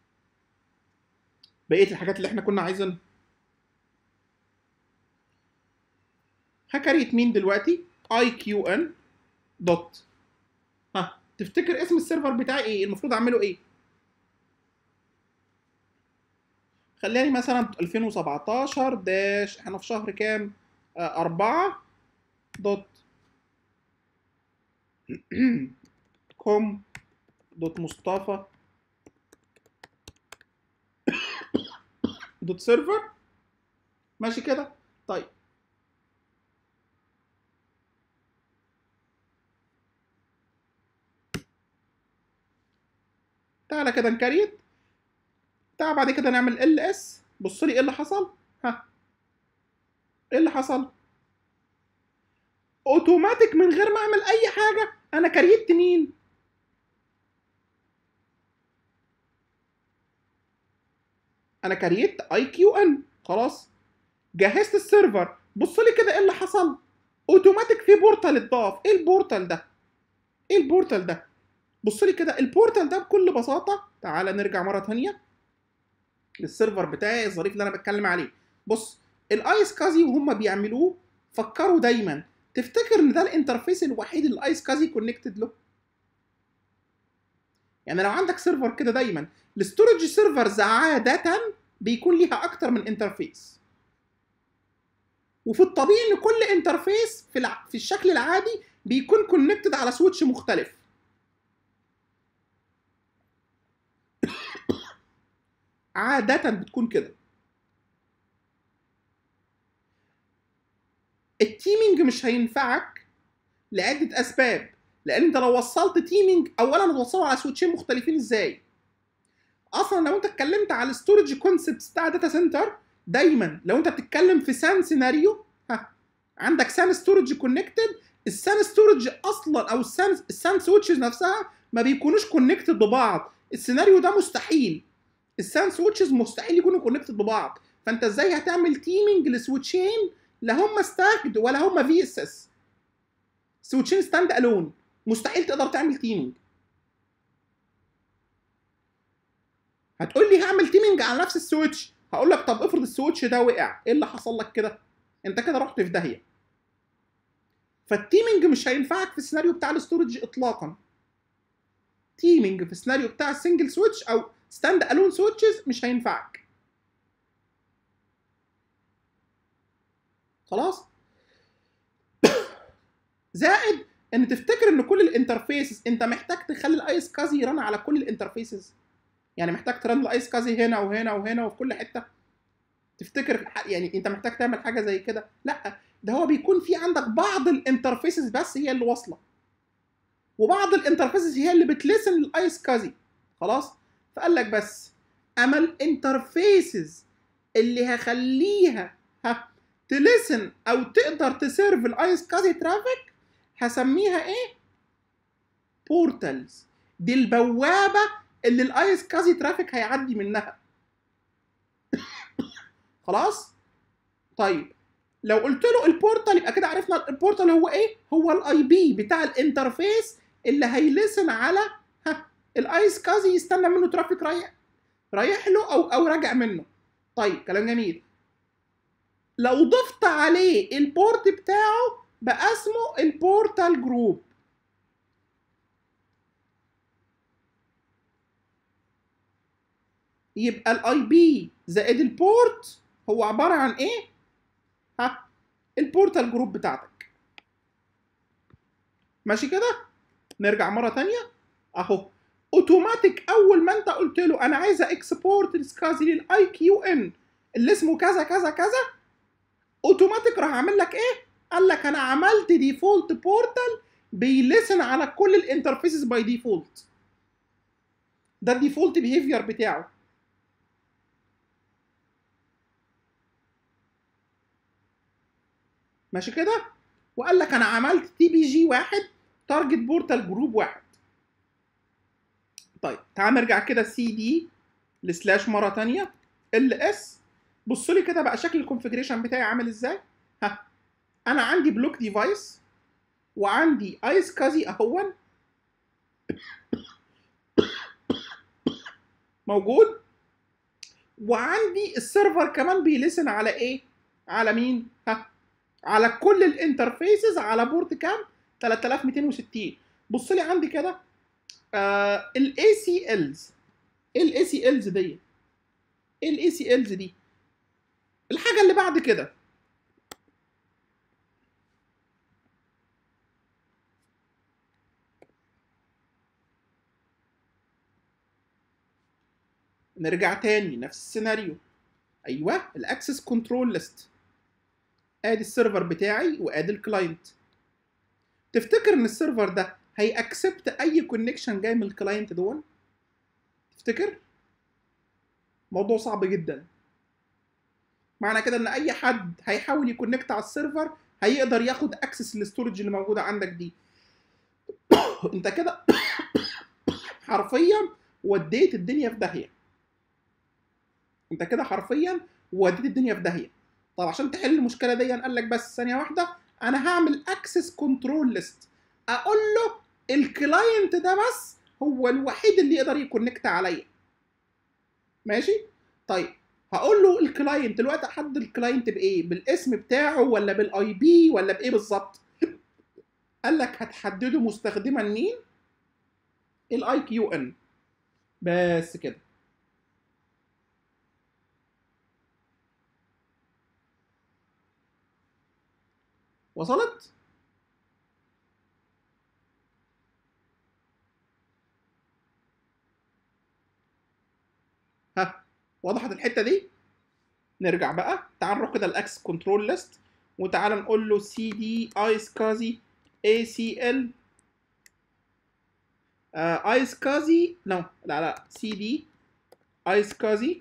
A: بقيه الحاجات اللي احنا كنا عايزينها هكريت مين دلوقتي اي كيو ان دوت ها تفتكر اسم السيرفر بتاعي ايه المفروض اعمله ايه خليني مثلا 2017 داش احنا في شهر كام آه أربعة دوت كوم دوت مصطفى دوت سيرفر ماشي كده طيب تعالى كده نكريت تعال بعد كده نعمل ال اس بص لي ايه اللي حصل ها ايه اللي حصل اوتوماتيك من غير ما اعمل اي حاجه انا كريت مين انا كريت اي كيو ان خلاص جهزت السيرفر بص لي كده ايه اللي حصل اوتوماتيك في بورتال اتضاف ايه البورتال ده ايه البورتال ده بص لي كده البورتال ده بكل بساطه تعالى نرجع مره ثانيه للسيرفر بتاعي الظريف اللي انا بتكلم عليه بص الايس كازي وهم بيعملوه فكروا دايما تفتكر ان ده الانترفيس الوحيد اللي الايس كازي كونكتد له يعني لو عندك سيرفر كده دايما الستورج سيرفرز عاده بيكون ليها اكتر من انترفيس وفي الطبيعي ان كل انترفيس في الع... في الشكل العادي بيكون كونكتد على سويتش مختلف عادة بتكون كده التيمينج مش هينفعك لعدة أسباب لأن أنت لو وصلت تيمينج أولا هتوصله على سويتشين مختلفين إزاي؟ أصلا لو أنت اتكلمت على الستورج كونسبتس بتاع داتا سنتر دايما لو أنت بتتكلم في سان سيناريو ها عندك سان ستورج كونكتد السان ستورج أصلا أو السان السان سويتشز نفسها ما بيكونوش كونكتد ببعض السيناريو ده مستحيل السان سويتشز مستحيل يكونوا كونكتد ببعض فانت ازاي هتعمل تيمينج لسويتشين لا هم ستاكد ولا هم في اس اس سويتشين ستاند الون مستحيل تقدر تعمل تيمينج هتقول لي هعمل تيمينج على نفس السويتش هقول لك طب افرض السويتش ده وقع ايه اللي حصل لك كده انت كده رحت في داهيه فالتيمينج مش هينفعك في السيناريو بتاع الاستورج اطلاقا تيمينج في السيناريو بتاع السنجل سويتش او ستاند الون سويتشز مش هينفعك خلاص زائد ان تفتكر ان كل الانترفيسز انت محتاج تخلي الايس كازي يرن على كل الانترفيسز يعني محتاج ترن الايس كازي هنا وهنا وهنا وفي كل حته تفتكر يعني انت محتاج تعمل حاجه زي كده لا ده هو بيكون في عندك بعض الانترفيسز بس هي اللي واصله وبعض الانترفيسز هي اللي بتلسن للايس كازي خلاص فقال لك بس اما الانترفيسز اللي هخليها ها تلسن او تقدر تسيرف الايس كازي ترافيك هسميها ايه بورتالز دي البوابه اللي الايس كازي ترافيك هيعدي منها خلاص طيب لو قلت له البورتال يبقى كده عرفنا البورتال هو ايه هو الاي بي بتاع الانترفيس اللي هيلسن على ها الايس كازي يستنى منه ترافيك رايح رايح له او او راجع منه طيب كلام جميل لو ضفت عليه البورت بتاعه بقى اسمه البورتال جروب يبقى الاي بي زائد البورت هو عباره عن ايه ها البورتال جروب بتاعتك ماشي كده نرجع مره تانية اهو اوتوماتيك اول ما انت قلت له انا عايزه اكسبورت السكازي للاي كيو ان اللي اسمه كذا كذا كذا اوتوماتيك راح عامل لك ايه قال لك انا عملت ديفولت بورتال بيلسن على كل الانترفيسز باي ديفولت ده الديفولت بيهيفير بتاعه ماشي كده وقال لك انا عملت تي بي جي واحد تارجت بورتال جروب واحد طيب تعال نرجع كده سي دي لسلاش مره تانية ال اس بص لي كده بقى شكل الكونفجريشن بتاعي عامل ازاي ها انا عندي بلوك ديفايس وعندي ايس كازي اهون موجود وعندي السيرفر كمان بيلسن على ايه على مين ها على كل الانترفيسز على بورت كام 3260 بص لي عندي كده آه الاي سي الز ايه الاي سي الز دي ايه الاي سي الز دي الحاجه اللي بعد كده نرجع تاني نفس السيناريو ايوه الاكسس كنترول ليست ادي السيرفر بتاعي وادي الكلاينت تفتكر ان السيرفر ده هيأكسبت اي كونكشن جاي من الكلاينت دون تفتكر موضوع صعب جدا معنى كده ان اي حد هيحاول يكونكت على السيرفر هيقدر ياخد اكسس للستورج اللي موجوده عندك دي انت كده حرفيا وديت الدنيا في داهيه انت كده حرفيا وديت الدنيا في داهيه طب عشان تحل المشكله دي قال لك بس ثانيه واحده انا هعمل اكسس كنترول ليست اقول له الكلاينت ده بس هو الوحيد اللي يقدر يكونكت عليا ماشي طيب هقول له الكلاينت دلوقتي احدد الكلاينت بايه بالاسم بتاعه ولا بالاي بي ولا بايه بالظبط قال لك هتحدده مستخدما مين الاي كيو ان بس كده وصلت ها وضحت الحته دي نرجع بقى تعال نروح كده الاكس كنترول ليست وتعال نقول له سي دي ايس كازي اي سي ال ايس كازي نو لا لا سي دي ايس كازي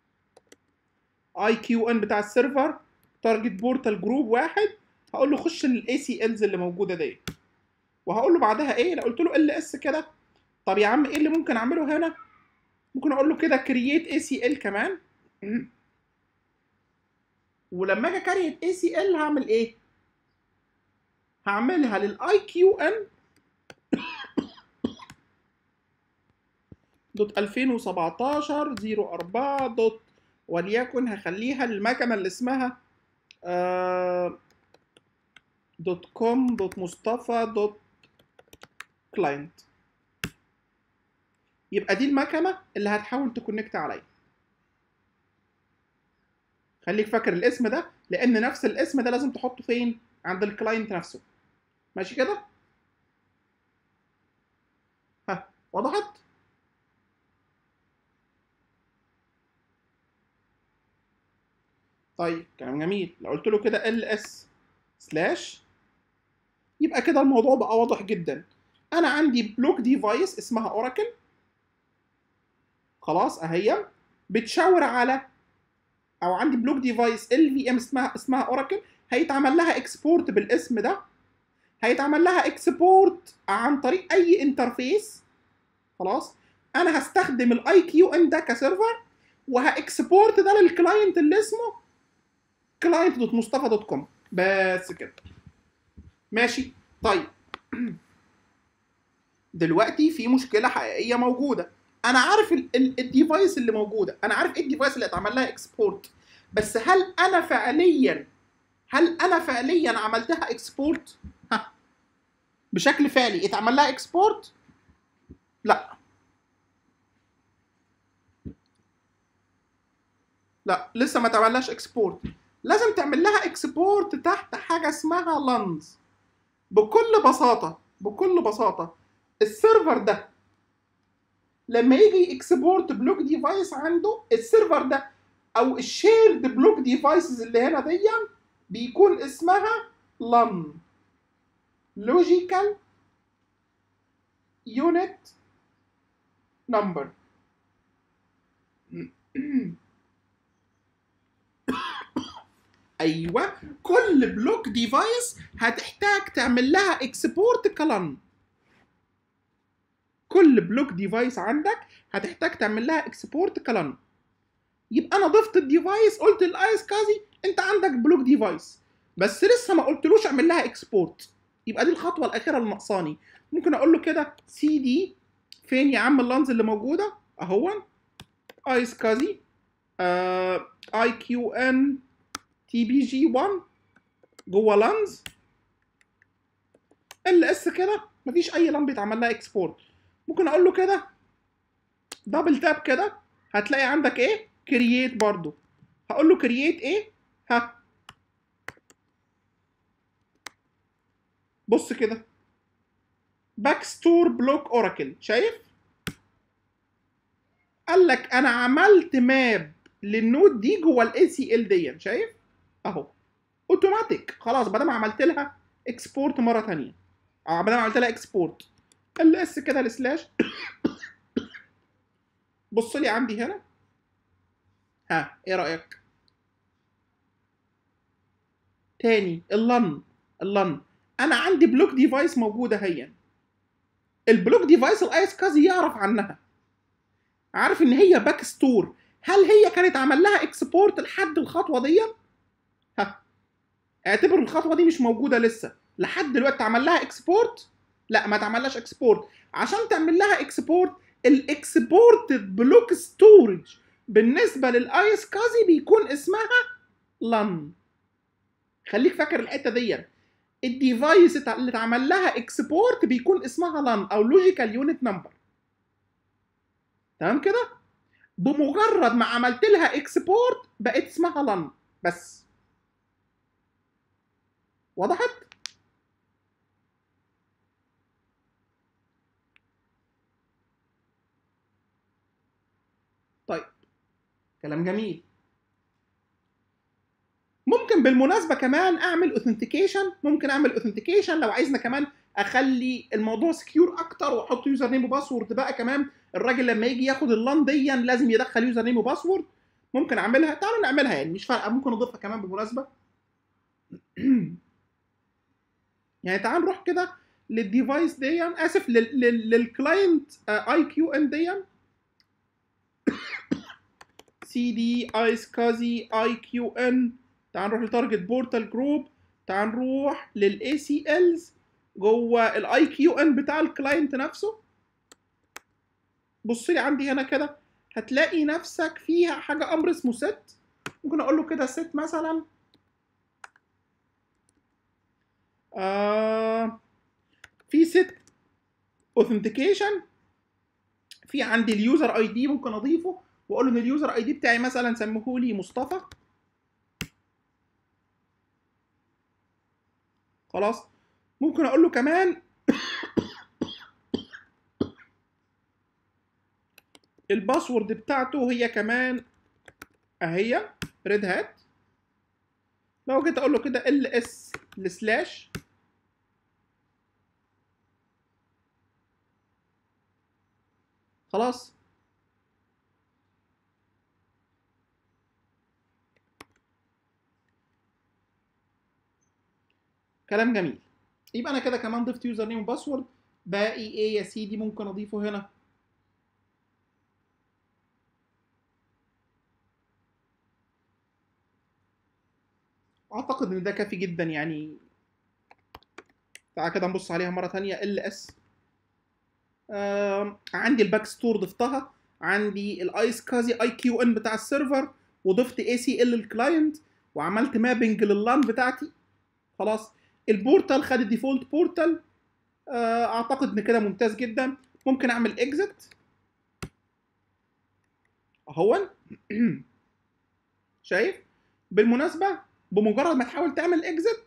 A: اي كيو ان بتاع السيرفر تارجت بورتال جروب واحد هقول له خش الاي سي الز اللي موجوده دي وهقول له بعدها ايه لو قلت له ال اس كده طب يا عم ايه اللي ممكن اعمله هنا ممكن اقول له كده كرييت اي سي ال كمان ولما اجي كريت اي سي ال هعمل ايه هعملها للاي كيو ان دوت 2017 04 دوت وليكن هخليها للمكنه اللي اسمها آه دوت كوم دوت مصطفى دوت كلاينت يبقى دي المكنه اللي هتحاول تكونكت عليا خليك فاكر الاسم ده لان نفس الاسم ده لازم تحطه فين عند الكلاينت نفسه ماشي كده ها وضحت طيب كلام جميل لو قلت له كده ال اس سلاش يبقى كده الموضوع بقى واضح جدا انا عندي بلوك ديفايس اسمها اوراكل خلاص اهي بتشاور على او عندي بلوك ديفايس ال في ام اسمها اسمها اوراكل هيتعمل لها اكسبورت بالاسم ده هيتعمل لها اكسبورت عن طريق اي انترفيس خلاص انا هستخدم الاي كيو ان ده كسيرفر وهاكسبورت ده للكلاينت اللي اسمه كلاينت دوت مصطفى دوت كوم بس كده ماشي طيب دلوقتي في مشكله حقيقيه موجوده انا عارف الديفايس اللي موجوده انا عارف ايه الديفايس اللي اتعمل لها اكسبورت بس هل انا فعليا هل انا فعليا عملتها اكسبورت ها بشكل فعلي اتعمل لها اكسبورت لا لا لسه ما اتعملهاش اكسبورت لازم تعمل لها اكسبورت تحت حاجه اسمها لانز بكل بساطه بكل بساطه السيرفر ده لما يجي اكسبورت بلوك ديفايس عنده السيرفر ده او الشيرد بلوك ديفايسز اللي هنا دي بيكون اسمها لان لوجيكال يونت نمبر ايوه كل بلوك ديفايس هتحتاج تعمل لها اكسبورت كلان كل بلوك ديفايس عندك هتحتاج تعمل لها اكسبورت كلان يبقى انا ضفت الديفايس قلت الايس كازي انت عندك بلوك ديفايس بس لسه ما قلتلوش اعمل لها اكسبورت يبقى دي الخطوه الاخيره اللي ناقصاني ممكن اقول له كده سي دي فين يا عم اللانز اللي موجوده اهو ايس كازي اي كيو ان تي بي جي 1 جوه لانز ال اس كده مفيش اي لان بيتعمل لها اكسبورت ممكن اقول له كده دبل تاب كده هتلاقي عندك ايه كرييت برضو هقول له كرييت ايه ها بص كده باك ستور بلوك اوراكل شايف قال لك انا عملت ماب للنود دي جوه الاي سي ال دي شايف اهو اوتوماتيك خلاص بدل ما عملت لها اكسبورت مره ثانيه اه بدل ما عملت لها اكسبورت ال اس كده السلاش بص لي عندي هنا ها ايه رايك تاني اللن اللن انا عندي بلوك ديفايس موجوده هي البلوك ديفايس الايس كازي يعرف عنها عارف ان هي باك ستور هل هي كانت عمل لها اكسبورت لحد الخطوه دي ها اعتبر الخطوه دي مش موجوده لسه لحد دلوقتي عمل لها اكسبورت لا ما تعملهاش اكسبورت عشان تعمل لها اكسبورت الاكسبورتد بلوك ستورج بالنسبه للايس كازي بيكون اسمها لن خليك فاكر الحته دي الديفايس اللي اتعمل لها اكسبورت بيكون اسمها لان او لوجيكال يونت نمبر تمام كده بمجرد ما عملت لها اكسبورت بقت اسمها لان بس وضحت طيب كلام جميل ممكن بالمناسبه كمان اعمل اوثنتيكيشن ممكن اعمل اوثنتيكيشن لو عايزنا كمان اخلي الموضوع سكيور اكتر واحط يوزر نيم وباسورد بقى كمان الراجل لما يجي ياخد اللان دي لازم يدخل يوزر نيم وباسورد ممكن اعملها تعالوا نعملها يعني مش فارقه ممكن اضيفها كمان بالمناسبه يعني تعال نروح كده للديفايس دي اسف للكلاينت اي كيو ان دي سي دي ايس كازي اي كيو ان تعال نروح لتارجت بورتال جروب تعال نروح للاي سي الز جوه الاي كيو ان بتاع الكلاينت نفسه بص لي عندي هنا كده هتلاقي نفسك فيها حاجه امر اسمه ست ممكن اقول له كده ست مثلا آه في ست اوثنتيكيشن في عندي اليوزر اي دي ممكن اضيفه واقول له ان اليوزر اي دي بتاعي مثلا سموه لي مصطفى خلاص ممكن اقول له كمان الباسورد بتاعته هي كمان اهي ريد هات لو جيت اقول له كده ال اس السلاش خلاص كلام جميل يبقى انا كده كمان ضفت يوزر نيم وباسورد باقي ايه يا سيدي ممكن اضيفه هنا اعتقد ان ده كافي جدا يعني تعال كده نبص عليها مره ثانيه ال اس آه عندي الباك ستور ضفتها عندي الايس كازي اي كيو ان بتاع السيرفر وضفت اي سي ال الكلاينت وعملت مابنج لللان بتاعتي خلاص البورتال خد الديفولت بورتال اعتقد ان كده ممتاز جدا ممكن اعمل اكزت اهون شايف بالمناسبه بمجرد ما تحاول تعمل اكزت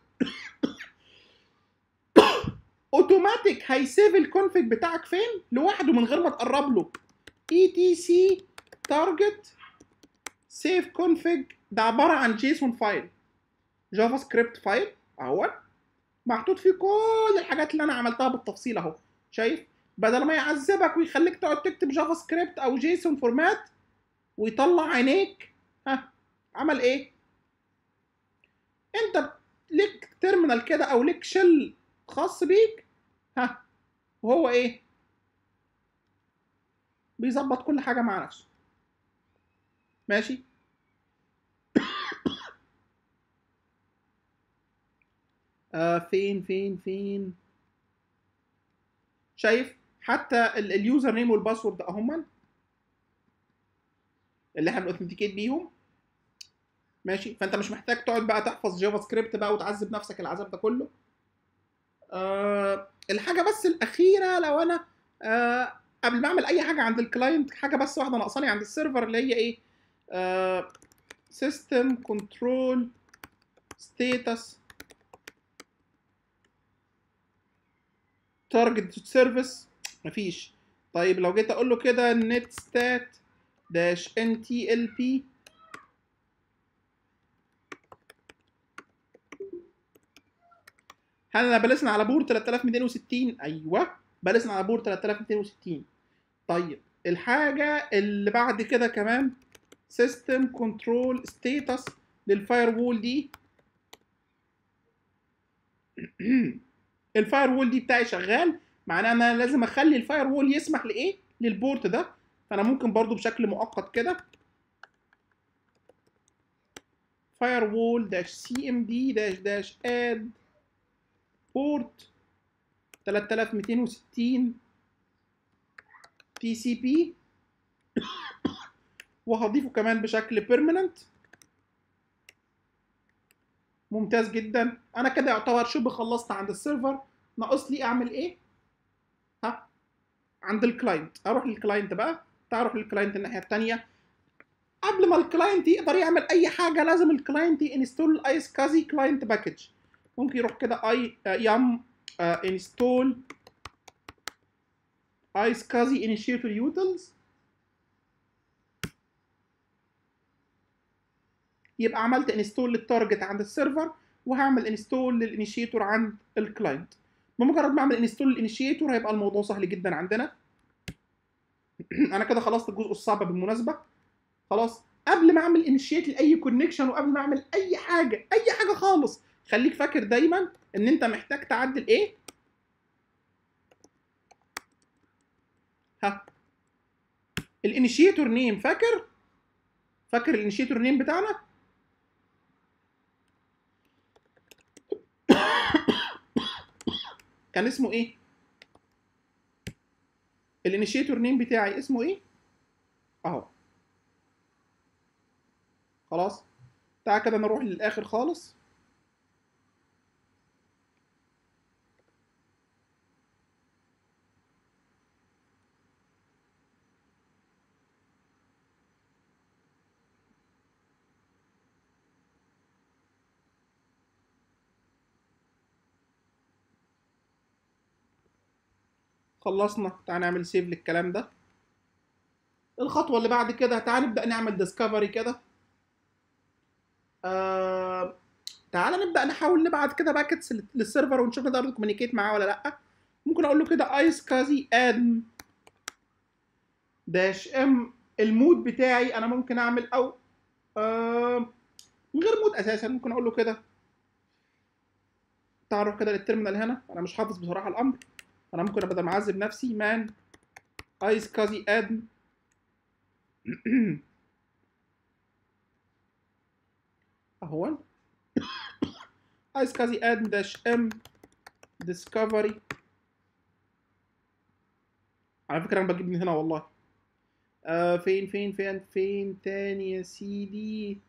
A: اوتوماتيك هيسيف الكونفيج بتاعك فين لوحده من غير ما تقرب له اي تي سي تارجت سيف كونفيج ده عباره عن جيسون فايل جافا سكريبت فايل اهو محطوط فيه كل الحاجات اللي انا عملتها بالتفصيل اهو شايف بدل ما يعذبك ويخليك تقعد تكتب جافا سكريبت او جيسون فورمات ويطلع عينيك ها عمل ايه انت ليك تيرمينال كده او ليك شل خاص بيك ها وهو ايه بيظبط كل حاجه مع نفسه ماشي آه فين فين فين شايف حتى اليوزر نيم والباسورد اهما اللي احنا بنوثنتيكيت بيهم ماشي فانت مش محتاج تقعد بقى تحفظ جافا سكريبت بقى وتعذب نفسك العذاب ده كله آه الحاجه بس الاخيره لو انا آه قبل ما اعمل اي حاجه عند الكلاينت حاجه بس واحده ناقصاني عند السيرفر اللي هي ايه سيستم كنترول ستيتس تارجت سيرفيس مفيش طيب لو جيت اقول له كده نت ستات داش ان تي ال بي هل انا بلسنا على بور 3260 ايوه بلسنا على بور 3260 طيب الحاجه اللي بعد كده كمان سيستم كنترول ستيتس للفاير وول دي الفاير وول دي بتاعي شغال معناه ان انا لازم اخلي الفاير وول يسمح لايه للبورت ده فانا ممكن برضو بشكل مؤقت كده firewall dash cmd dash dash add port 3260 تي سي بي وهضيفه كمان بشكل بيرمننت ممتاز جدا انا كده يعتبر شبه خلصت عند السيرفر ناقص لي اعمل ايه ها عند الكلاينت اروح للكلاينت بقى تعال اروح للكلاينت الناحيه الثانيه قبل ما الكلاينت يقدر يعمل اي حاجه لازم الكلاينت ينستول الايس كازي كلاينت باكج ممكن يروح كده اي يم انستول ايس كازي انيشيتور يوتلز يبقى عملت انستول للتارجت عند السيرفر وهعمل انستول للانيشيتور عند الكلاينت بمجرد ما اعمل انستول للانيشيتور هيبقى الموضوع سهل جدا عندنا انا كده خلصت الجزء الصعب بالمناسبه خلاص قبل ما اعمل انيشيت لاي كونكشن وقبل ما اعمل اي حاجه اي حاجه خالص خليك فاكر دايما ان انت محتاج تعدل ايه ها الانيشيتور نيم فاكر فاكر الانيشيتور نيم بتاعنا كان اسمه ايه الانيشيتور نيم بتاعي اسمه ايه اهو خلاص تعال كده نروح للاخر خالص خلصنا تعال نعمل سيف للكلام ده الخطوة اللي بعد كده تعال نبدأ نعمل ديسكفري كده آه... تعال نبدأ نحاول نبعت كده باكتس للسيرفر ونشوف نقدر نكومينيكيت معاه ولا لأ ممكن أقول له كده ايس كازي اد داش ام المود بتاعي أنا ممكن أعمل أو آه... من غير مود أساسا ممكن أقول له كده تعال نروح كده للتيرمينال هنا أنا مش حافظ بصراحة الأمر انا ممكن ابدا معذب نفسي مان ايس كازي اد اهو ايس كازي اد داش ام ديسكفري على فكره انا بجيب من هنا والله آه فين فين فين فين تاني يا سيدي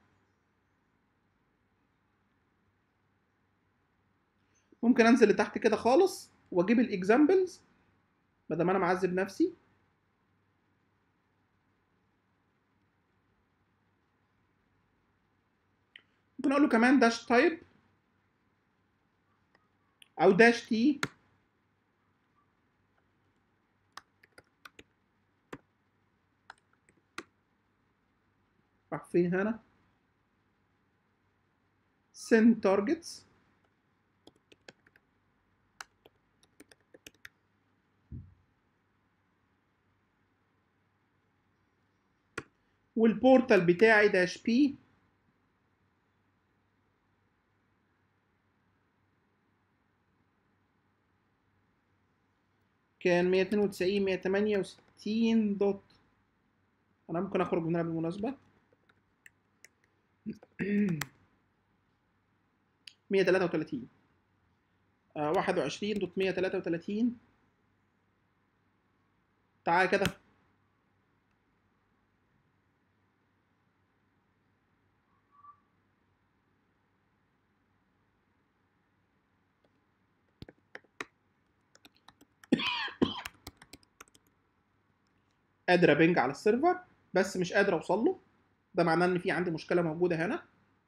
A: ممكن انزل لتحت كده خالص واجيب الاكزامبلز بدل ما انا معذب نفسي ممكن اقول له كمان داش تايب او داش تي راح فين هنا send targets والبورتال بتاعي داش بي كان 192 168 دوت انا ممكن اخرج منها بالمناسبة 133 آه 21 دوت 133 تعال كده قادر ابنج على السيرفر بس مش قادر اوصل له ده معناه ان في عندي مشكله موجوده هنا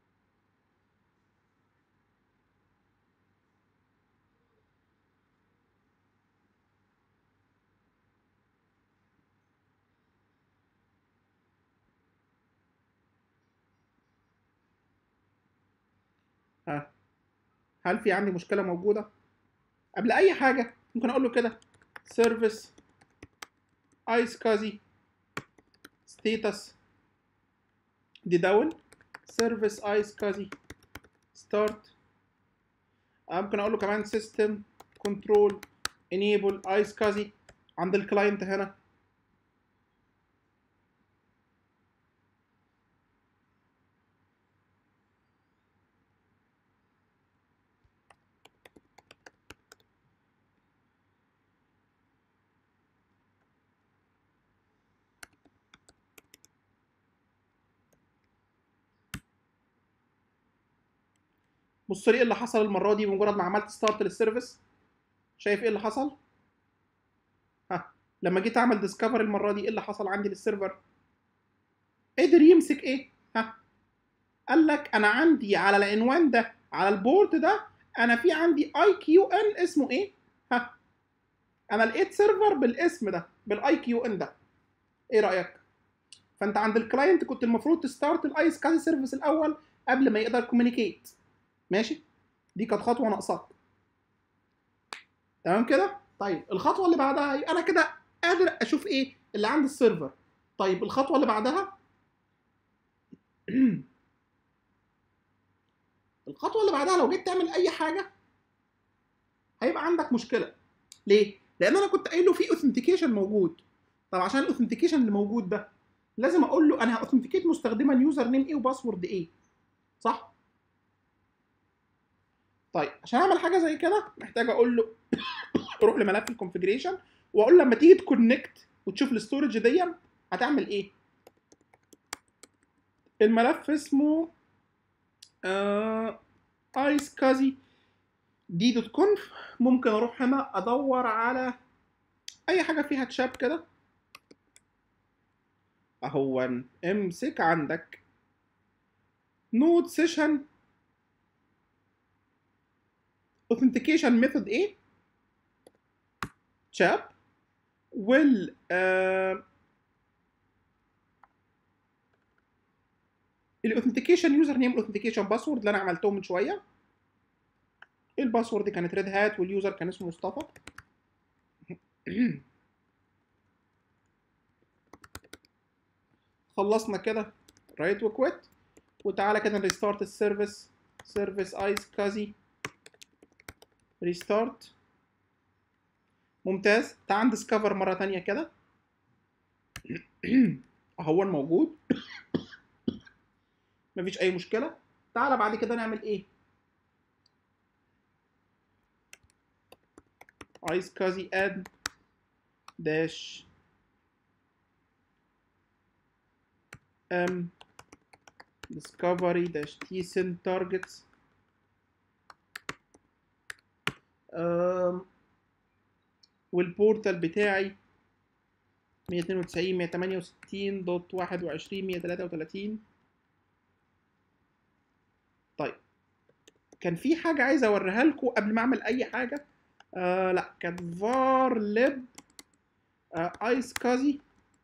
A: ها هل في عندي مشكله موجوده قبل اي حاجه ممكن اقول له كده سيرفيس ايس كازي ستيتس دي داون سيرفيس ايس كازي ستارت ممكن اقول له كمان سيستم كنترول انيبل ايس كازي عند الكلاينت هنا بص لي ايه اللي حصل المره دي بمجرد ما عملت ستارت للسيرفيس شايف ايه اللي حصل ها لما جيت اعمل ديسكفر المره دي ايه اللي حصل عندي للسيرفر قدر يمسك ايه ها قال لك انا عندي على العنوان ده على البورت ده انا في عندي اي كيو ان اسمه ايه ها انا لقيت سيرفر بالاسم ده بالاي كيو ان ده ايه رايك فانت عند الكلاينت كنت المفروض تستارت الايس كاسي سيرفيس الاول قبل ما يقدر كوميونيكيت ماشي دي كانت خطوه ناقصاك تمام كده طيب الخطوه اللي بعدها انا كده قادر اشوف ايه اللي عند السيرفر طيب الخطوه اللي بعدها الخطوه اللي بعدها لو جيت تعمل اي حاجه هيبقى عندك مشكله ليه لان انا كنت قايل له في اوثنتيكيشن موجود طب عشان الاوثنتيكيشن اللي موجود ده لازم اقول له انا هاوثنتيكيت مستخدما يوزر نيم ايه وباسورد ايه صح طيب عشان اعمل حاجه زي كده محتاج اقول له روح لملف الكونفجريشن واقول له لما تيجي تكونكت وتشوف الاستورج دي هتعمل ايه الملف اسمه ايس كازي دي دوت كونف ممكن اروح هنا ادور على اي حاجه فيها تشاب كده اهو امسك عندك نود سيشن authentication method ايه شاب وال آه الاوثنتيكيشن يوزر نيم الاوثنتيكيشن باسورد اللي انا عملتهم من شويه الباسورد كانت ريد هات واليوزر كان اسمه مصطفى خلصنا كده رايت وكويت وتعالى كده ريستارت السيرفيس سيرفيس ايس كازي ريستارت ممتاز تعال ديسكفر مره تانية كده اهو موجود مفيش اي مشكله تعالى بعد كده نعمل ايه ايس كازي اد داش ام discovery dash tsend targets um, والبورتال بتاعي 192 168 دوت 21 133 طيب كان في حاجة عايز أوريها لكم قبل ما أعمل أي حاجة آه لا كانت var lib آه ايس كازي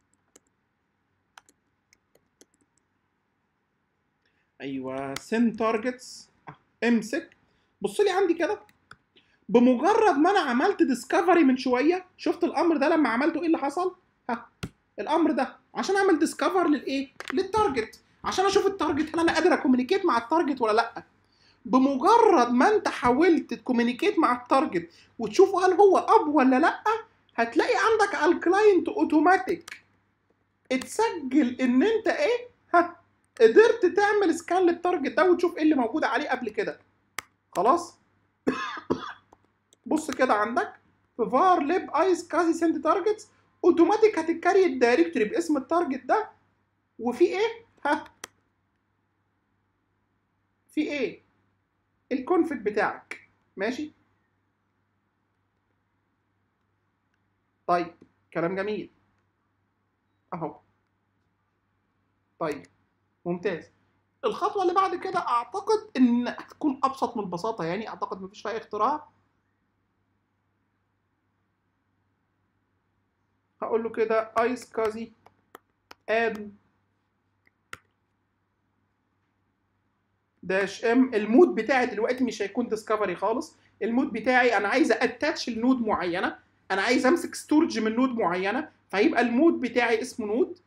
A: ايوه send targets آه. امسك بص لي عندي كده بمجرد ما انا عملت ديسكفري من شويه شفت الامر ده لما عملته ايه اللي حصل ها الامر ده عشان اعمل ديسكفر للايه للتارجت عشان اشوف التارجت هل انا قادر اكومينيكيت مع التارجت ولا لا بمجرد ما انت حاولت تكومينيكيت مع التارجت وتشوفه هل هو اب ولا لا هتلاقي عندك على الكلاينت اوتوماتيك اتسجل ان انت ايه ها قدرت تعمل سكان للتارجت ده وتشوف ايه اللي موجود عليه قبل كده خلاص بص كده عندك في var lib ايس كازي سند تارجتس اوتوماتيك هتتكري الدايركتوري باسم التارجت ده وفي ايه ها في ايه الكونفيج بتاعك ماشي طيب كلام جميل اهو طيب ممتاز الخطوه اللي بعد كده اعتقد ان هتكون ابسط من البساطه يعني اعتقد مفيش فيها اختراع هقول له كده ايس كازي اد داش ام المود بتاعي دلوقتي مش هيكون ديسكفري خالص المود بتاعي انا عايز اتاتش لنود معينه انا عايز امسك ستورج من نود معينه فهيبقى المود بتاعي اسمه نود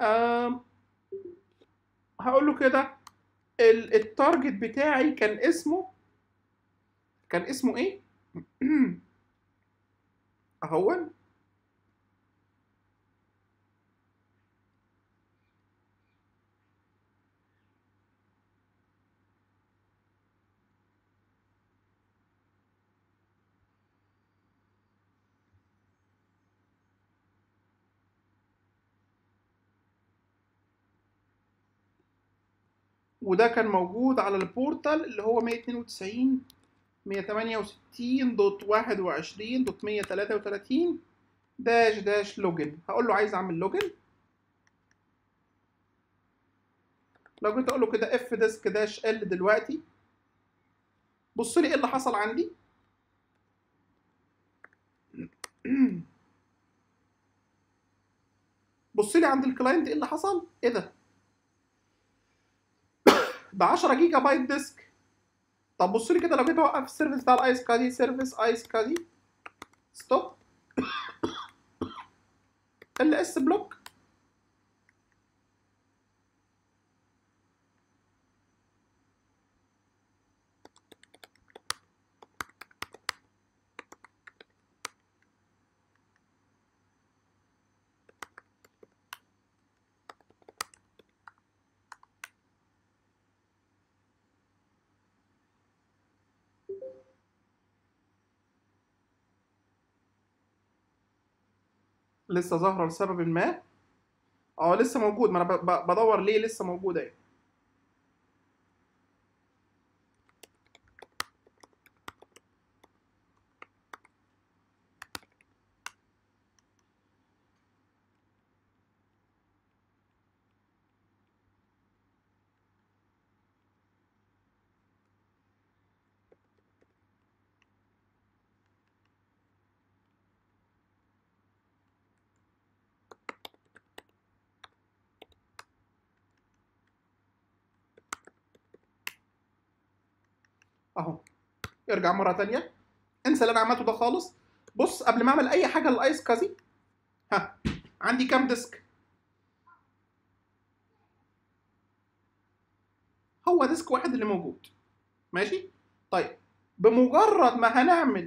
A: هقول له كده التارجت بتاعي كان اسمه كان اسمه ايه اهو وده كان موجود على البورتال اللي هو 192 168 دوت 21 دوت 133 داش داش لوجن هقول له عايز اعمل لوجن لو جيت اقول له كده اف ديسك داش ال دلوقتي بص لي ايه اللي حصل عندي بص لي عند الكلاينت ايه اللي حصل ايه ده ده 10 جيجا بايت ديسك طب بص لي كده لو جيت اوقف السيرفيس بتاع الايس كادي سيرفيس ايس كادي ستوب ال اس بلوك لسه ظاهره لسبب ما اه لسه موجود ما انا ب- ب- بدور ليه لسه موجوده اهي اهو ارجع مره تانية انسى اللي انا عملته ده خالص بص قبل ما اعمل اي حاجه للايس كازي ها عندي كام ديسك هو ديسك واحد اللي موجود ماشي طيب بمجرد ما هنعمل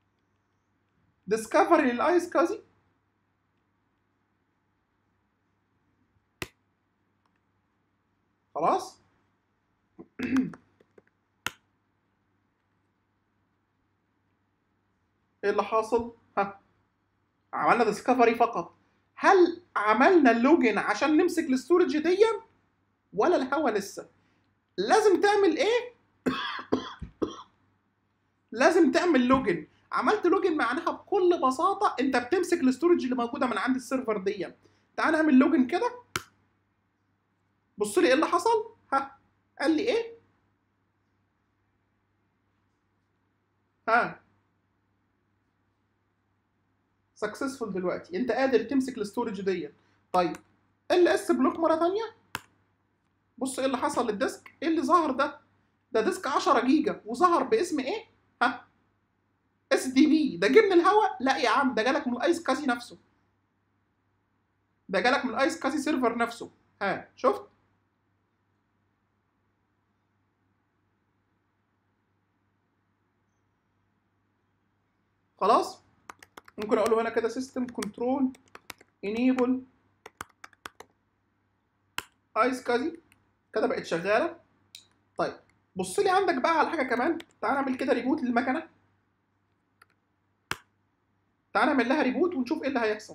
A: ديسكفري للايس كازي خلاص ايه اللي حاصل؟ ها عملنا ديسكفري فقط هل عملنا اللوجن عشان نمسك الاستورج دي ولا الهوا لسه؟ لازم تعمل ايه؟ لازم تعمل لوجن عملت لوجن معناها بكل بساطه انت بتمسك الاستورج اللي موجوده من عند السيرفر دي تعال نعمل لوجن كده بص لي ايه اللي حصل ها قال لي ايه ها سكسسفول دلوقتي انت قادر تمسك الاستورج دي طيب ال اس بلوك مره ثانيه بص ايه اللي حصل للديسك ايه اللي ظهر ده ده ديسك 10 جيجا وظهر باسم ايه ها اس دي بي ده جه من الهواء لا يا عم ده جالك من الايس كاسي نفسه ده جالك من الايس كاسي سيرفر نفسه ها شفت خلاص ممكن اقول له هنا كده سيستم كنترول انيبل ايس كازي كده بقت شغاله طيب بص لي عندك بقى على حاجه كمان تعال نعمل كده ريبوت للمكنه تعال نعمل لها ريبوت ونشوف ايه اللي هيحصل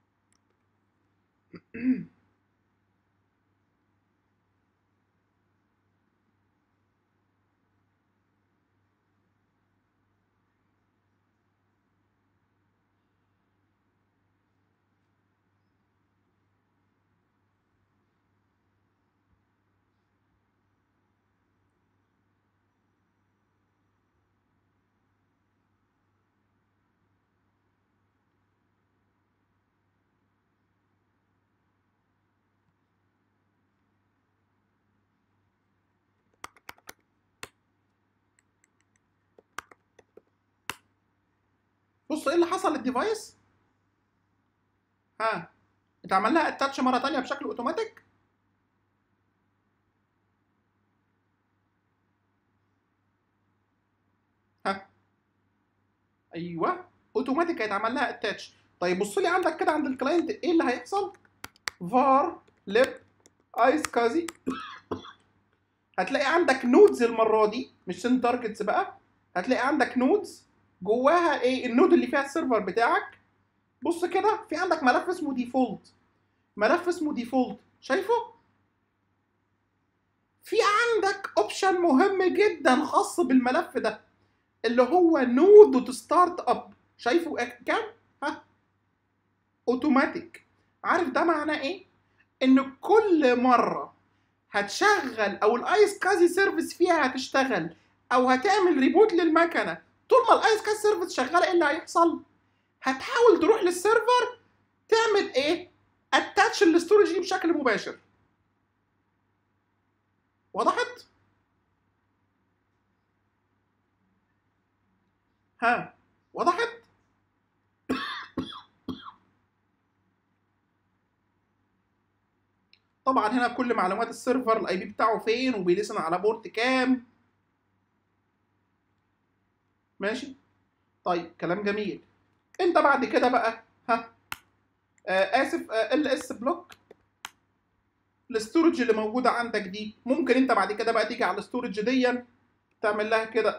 A: بص ايه اللي حصل للديفايس ها اتعمل لها اتاتش مره تانية بشكل اوتوماتيك ها ايوه اوتوماتيك هيتعمل لها اتاتش طيب بص لي عندك كده عند الكلاينت ايه اللي هيحصل var lib ايس كازي هتلاقي عندك نودز المره دي مش سن تارجتس بقى هتلاقي عندك نودز جواها ايه النود اللي فيها السيرفر بتاعك بص كده في عندك ملف اسمه ديفولت ملف اسمه ديفولت شايفه في عندك اوبشن مهم جدا خاص بالملف ده اللي هو نود تو ستارت اب شايفه كام ها اوتوماتيك عارف ده معناه ايه ان كل مره هتشغل او الايس كازي سيرفيس فيها هتشتغل او هتعمل ريبوت للمكنه طول ما الايس كازي سيرفيس شغاله ايه اللي هيحصل هتحاول تروح للسيرفر تعمل ايه اتاتش الاستورج دي بشكل مباشر وضحت ها وضحت طبعا هنا كل معلومات السيرفر الاي بي بتاعه فين وبيلسن على بورت كام ماشي طيب كلام جميل انت بعد كده بقى ها آه اسف ال اس بلوك الاستورج اللي موجوده عندك دي ممكن انت بعد كده بقى تيجي على الاستورج دي تعمل لها كده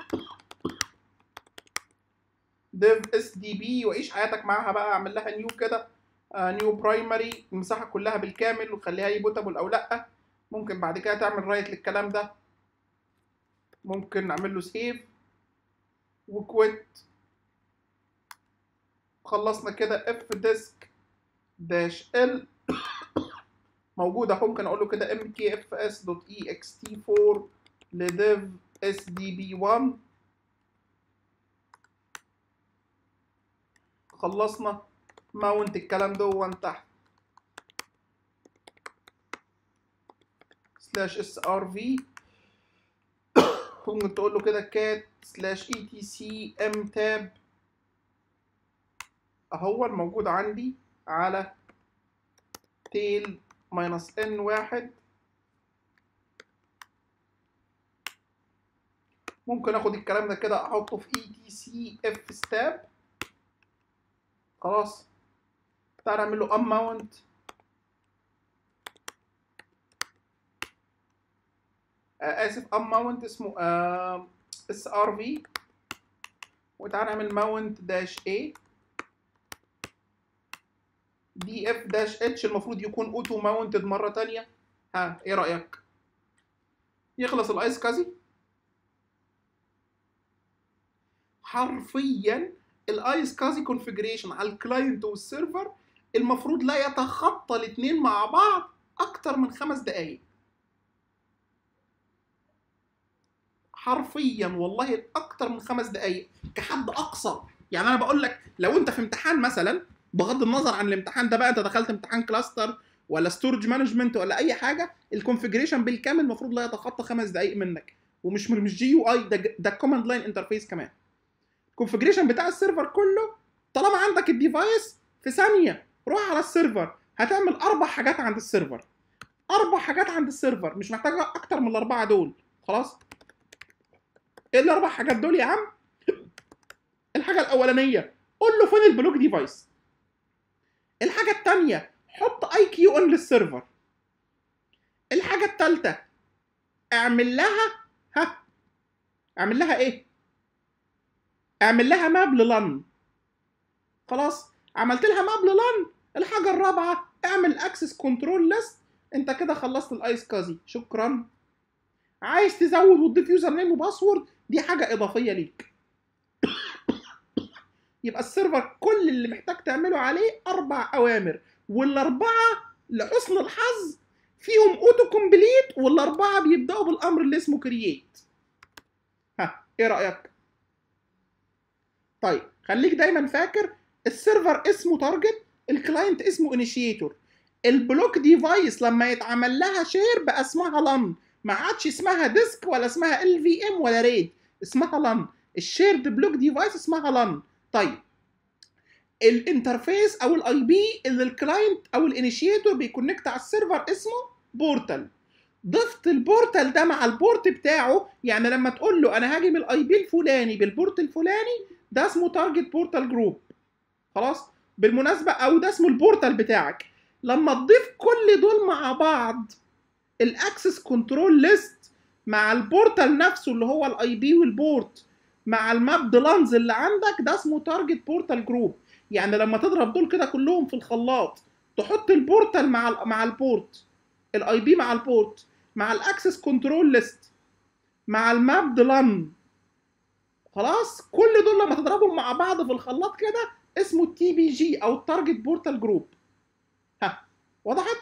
A: ديف اس دي بي وعيش حياتك معاها بقى اعمل لها نيو كده نيو برايمري المساحه كلها بالكامل وخليها يبوتابل او لا ممكن بعد كده تعمل رايت للكلام ده ممكن نعمل له سيف وكويت خلصنا كده اف ديسك داش ال موجوده ممكن اقول له كده ام كي اف اس دوت اي اكس تي 4 لديف اس دي بي 1 خلصنا ماونت الكلام دون تحت سلاش اس ار في ممكن تقول له كده كات سلاش اي تي سي ام تاب اهو الموجود عندي على تيل ماينس ان واحد ممكن اخد الكلام ده كده احطه في اي تي سي اف ستاب خلاص تعال نعمل له ام ماونت اسف ام ماونت اسمه اس ار في وتعال نعمل ماونت داش اي دي اف داش اتش المفروض يكون اوتو ماونتد مره تانية ها ايه رايك يخلص الايس كازي حرفيا الايس كازي كونفيجريشن على الكلاينت والسيرفر المفروض لا يتخطى الاثنين مع بعض اكتر من خمس دقايق حرفيا والله اكتر من خمس دقايق كحد اقصى يعني انا بقول لك لو انت في امتحان مثلا بغض النظر عن الامتحان ده بقى انت دخلت امتحان كلاستر ولا ستورج مانجمنت ولا اي حاجه الكونفيجريشن بالكامل المفروض لا يتخطى خمس دقائق منك ومش مش جي يو اي ده ده كوماند لاين انترفيس كمان الكونفيجريشن بتاع السيرفر كله طالما عندك الديفايس في ثانيه روح على السيرفر هتعمل اربع حاجات عند السيرفر اربع حاجات عند السيرفر مش محتاجه اكتر من الاربعه دول خلاص ايه الاربع حاجات دول يا عم الحاجه الاولانيه قول له فين البلوك ديفايس الحاجه الثانيه حط اي كيو اون للسيرفر الحاجه الثالثه اعمل لها ها اعمل لها ايه اعمل لها ماب للن خلاص عملت لها ماب للن الحاجه الرابعه اعمل اكسس كنترول ليست انت كده خلصت الايس كازي شكرا عايز تزود وتضيف يوزر نيم وباسورد دي حاجه اضافيه ليك يبقى السيرفر كل اللي محتاج تعمله عليه اربع اوامر والاربعه لحسن الحظ فيهم اوتو كومبليت والاربعه بيبداوا بالامر اللي اسمه كرييت ها ايه رايك طيب خليك دايما فاكر السيرفر اسمه تارجت الكلاينت اسمه انيشيتور البلوك ديفايس لما يتعمل لها شير بقى اسمها لان ما عادش اسمها ديسك ولا اسمها ال في ام ولا ريد اسمها لان الشيرد بلوك ديفايس اسمها لان طيب الانترفيس او الاي بي اللي الكلاينت او الانيشيتور بيكونكت على السيرفر اسمه بورتال ضفت البورتال ده مع البورت بتاعه يعني لما تقول له انا هاجي من الاي بي الفلاني بالبورت الفلاني ده اسمه تارجت بورتال جروب خلاص بالمناسبه او ده اسمه البورتال بتاعك لما تضيف كل دول مع بعض الاكسس كنترول ليست مع البورتال نفسه اللي هو الاي بي والبورت مع الماب ديلانز اللي عندك ده اسمه تارجت بورتال جروب يعني لما تضرب دول كده كلهم في الخلاط تحط البورتال مع ال مع البورت الاي بي مع البورت مع الاكسس كنترول ليست مع الماب دلان خلاص كل دول لما تضربهم مع بعض في الخلاط كده اسمه التي بي جي او التارجت بورتال جروب ها وضحت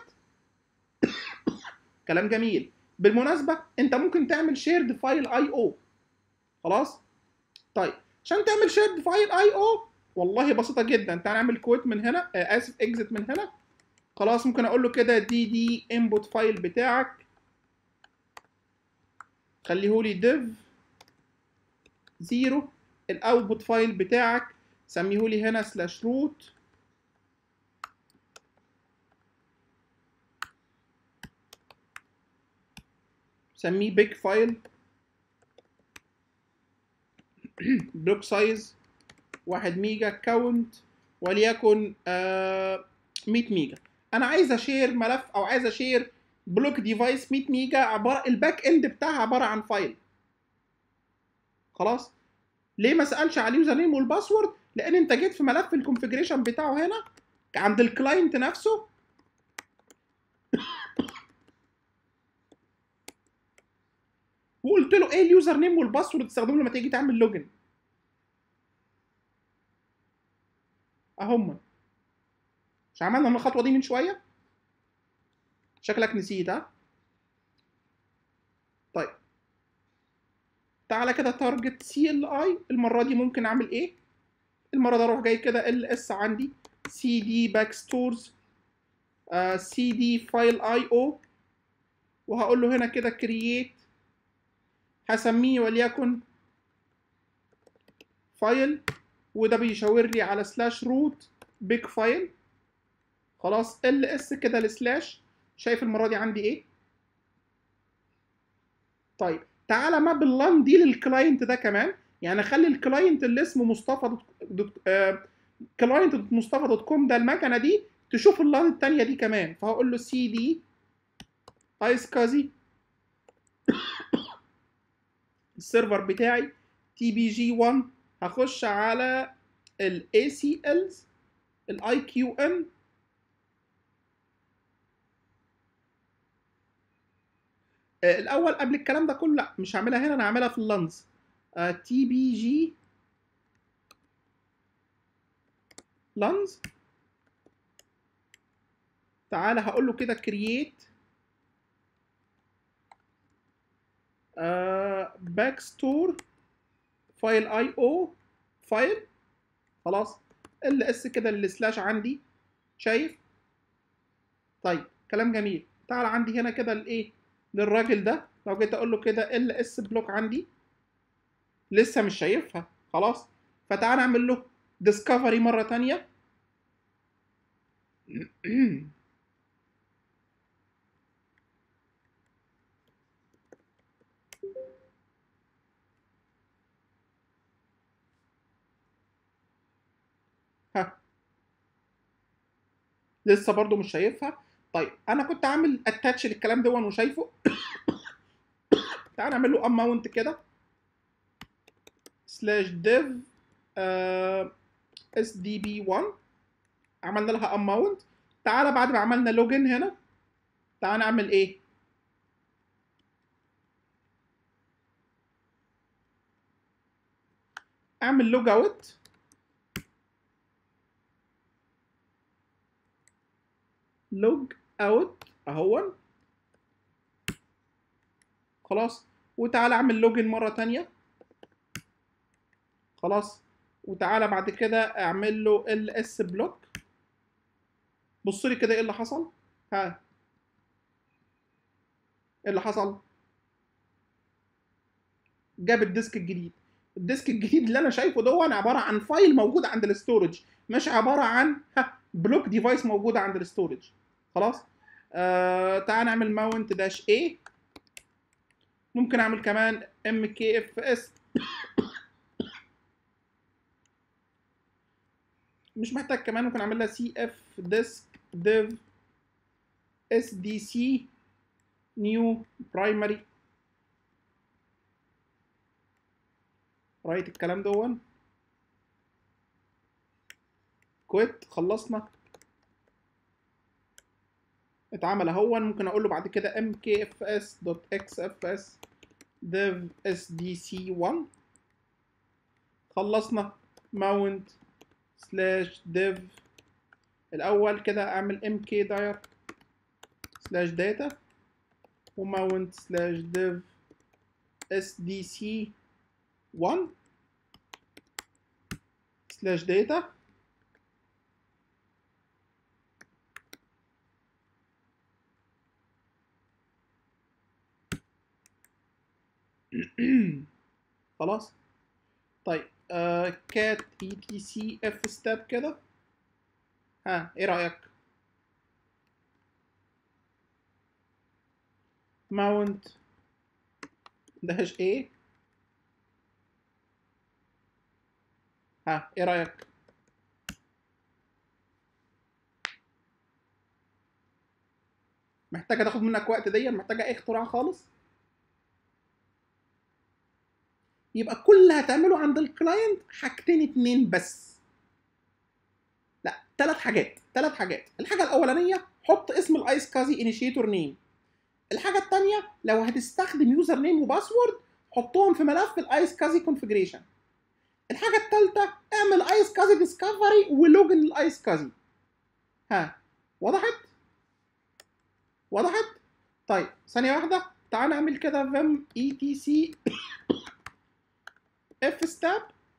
A: كلام جميل بالمناسبه انت ممكن تعمل شيرد فايل اي او خلاص طيب عشان تعمل شيرد فايل اي او والله بسيطه جدا تعال نعمل كويت من هنا آه اسف اكزit من هنا خلاص ممكن اقول له كده دي دي انبوت فايل بتاعك خليهولي ديف زيرو الاوتبوت فايل بتاعك سميهولي هنا سلاش روت سميه بيج فايل بلوك سايز 1 ميجا كاونت وليكن آه 100 ميجا انا عايز اشير ملف او عايز اشير بلوك ديفايس 100 ميجا عباره الباك اند بتاعها عباره عن فايل خلاص ليه ما سالش على اليوزر نيم والباسورد لان انت جيت في ملف الكونفيجريشن بتاعه هنا عند الكلاينت نفسه وقلت له ايه اليوزر نيم والباسورد تستخدمه لما تيجي تعمل لوجن اهم مش عملنا الخطوه دي من شويه شكلك نسيت ها طيب تعالى كده تارجت سي ال اي المره دي ممكن اعمل ايه المره دي اروح جاي كده ال اس عندي سي دي باك ستورز سي دي فايل اي او وهقول له هنا كده كرييت هسميه وليكن فايل وده بيشاور لي على سلاش روت بيج فايل خلاص ال اس كده السلاش شايف المره دي عندي ايه طيب تعالى ماب اللان دي للكلاينت ده كمان يعني اخلي الكلاينت اللي اسمه مصطفى دوت, دوت آه كلاينت دوت مصطفى دوت كوم ده المكنه دي تشوف اللان التانية دي كمان فهقول له سي دي ايس كازي السيرفر بتاعي تي بي جي 1 هخش على الاي سي الز الاي كيو ام الاول قبل الكلام ده كله لا مش هعملها هنا انا هعملها في اللانز تي بي جي لانز تعالى هقول له كده كرييت باك ستور فايل اي او فايل خلاص ال اس كده السلاش عندي شايف طيب كلام جميل تعال عندي هنا كده الايه للراجل ده لو جيت اقول له كده ال اس بلوك عندي لسه مش شايفها خلاص فتعال اعمل له ديسكفري مره تانية ها لسه برضو مش شايفها طيب انا كنت عامل اتاتش للكلام ده وشايفه تعال نعمل له اماونت كده سلاش ديف اس دي بي 1 عملنا لها اماونت تعالى بعد ما عملنا لوجن هنا تعال نعمل ايه اعمل لوج اوت لوج اوت اهون خلاص وتعالى اعمل لوجن مره تانية خلاص وتعالى بعد كده اعمل له ال اس بلوك بص لي كده ايه اللي حصل ها ايه اللي حصل جاب الديسك الجديد الديسك الجديد اللي انا شايفه ده عباره عن فايل موجود عند الاستورج مش عباره عن ها بلوك ديفايس موجوده عند الاستورج خلاص آه تعال نعمل ماونت داش اي ممكن اعمل كمان ام كي اف اس مش محتاج كمان ممكن اعمل لها سي اف ديسك ديف اس دي سي نيو برايمري رايت الكلام دون كويت خلصنا اتعمل اهو ممكن اقول له بعد كده mkfs.xfs div sdc1 خلصنا mount slash div الاول كده اعمل mk dir slash data وmount slash div sdc1 slash data خلاص طيب آه cat etc f step كده ها ايه رأيك mount داش ايه ها ايه رأيك محتاجة تاخد منك وقت دي محتاجة اي اختراع خالص يبقى كل اللي هتعمله عند الكلاينت حاجتين اتنين بس لا ثلاث حاجات ثلاث حاجات الحاجه الاولانيه حط اسم الايس كازي انيشيتور نيم الحاجه الثانيه لو هتستخدم يوزر نيم وباسورد حطهم في ملف الايس كازي كونفجريشن الحاجه الثالثه اعمل ايس كازي ديسكفري ولوجن الايس كازي ها وضحت وضحت طيب ثانيه واحده تعال نعمل كده فيم اي تي سي اف ستاب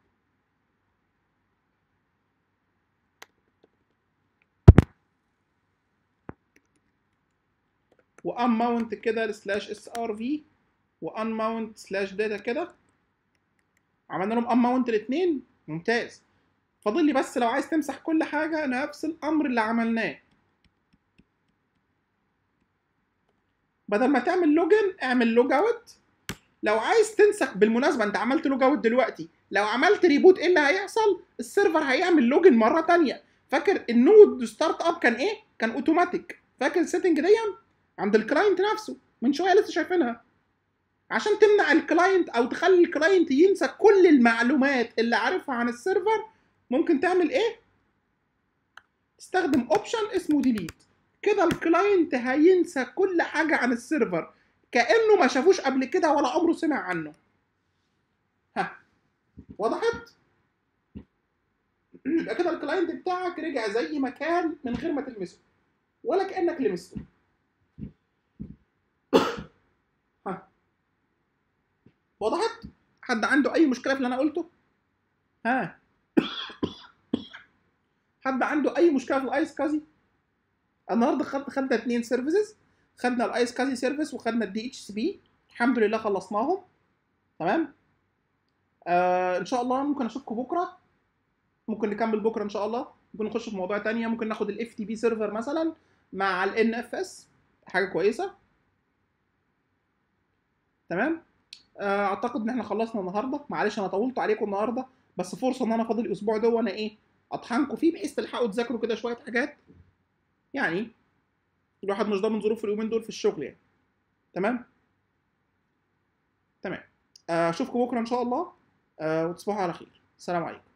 A: وان ماونت كده سلاش اس ار في وان ماونت سلاش داتا كده عملنا لهم ان ماونت الاثنين ممتاز فاضل لي بس لو عايز تمسح كل حاجه نفس الامر اللي عملناه بدل ما تعمل لوجن اعمل لوج اوت لو عايز تنسخ بالمناسبه انت عملت لوج اوت دلوقتي لو عملت ريبوت ايه اللي هيحصل السيرفر هيعمل لوجن مره تانية فاكر النود ستارت اب كان ايه كان اوتوماتيك فاكر السيتنج دي عند الكلاينت نفسه من شويه لسه شايفينها عشان تمنع الكلاينت او تخلي الكلاينت ينسى كل المعلومات اللي عارفها عن السيرفر ممكن تعمل ايه تستخدم اوبشن اسمه ديليت كده الكلاينت هينسى كل حاجه عن السيرفر كانه ما شافوش قبل كده ولا عمره سمع عنه ها وضحت يبقى كده الكلاينت بتاعك رجع زي ما كان من غير ما تلمسه ولا كانك لمسته ها وضحت حد عنده اي مشكله في اللي انا قلته ها حد عنده اي مشكله في الايس كازي النهارده خد خدنا اتنين سيرفيسز خدنا الايس كازي سيرفيس وخدنا الدي اتش سي بي الحمد لله خلصناهم تمام آه ان شاء الله ممكن اشوفكم بكره ممكن نكمل بكره ان شاء الله ممكن نخش في موضوع تانية ممكن ناخد الاف تي بي سيرفر مثلا مع الان اف اس حاجه كويسه تمام آه اعتقد ان احنا خلصنا النهارده معلش انا طولت عليكم النهارده بس فرصه ان انا فاضل الاسبوع ده وانا ايه اطحنكم فيه بحيث تلحقوا تذاكروا كده شويه حاجات يعني الواحد مش ضامن ظروف اليومين دول في الشغل يعني تمام تمام اشوفكم بكره ان شاء الله آه وتصبحوا على خير السلام عليكم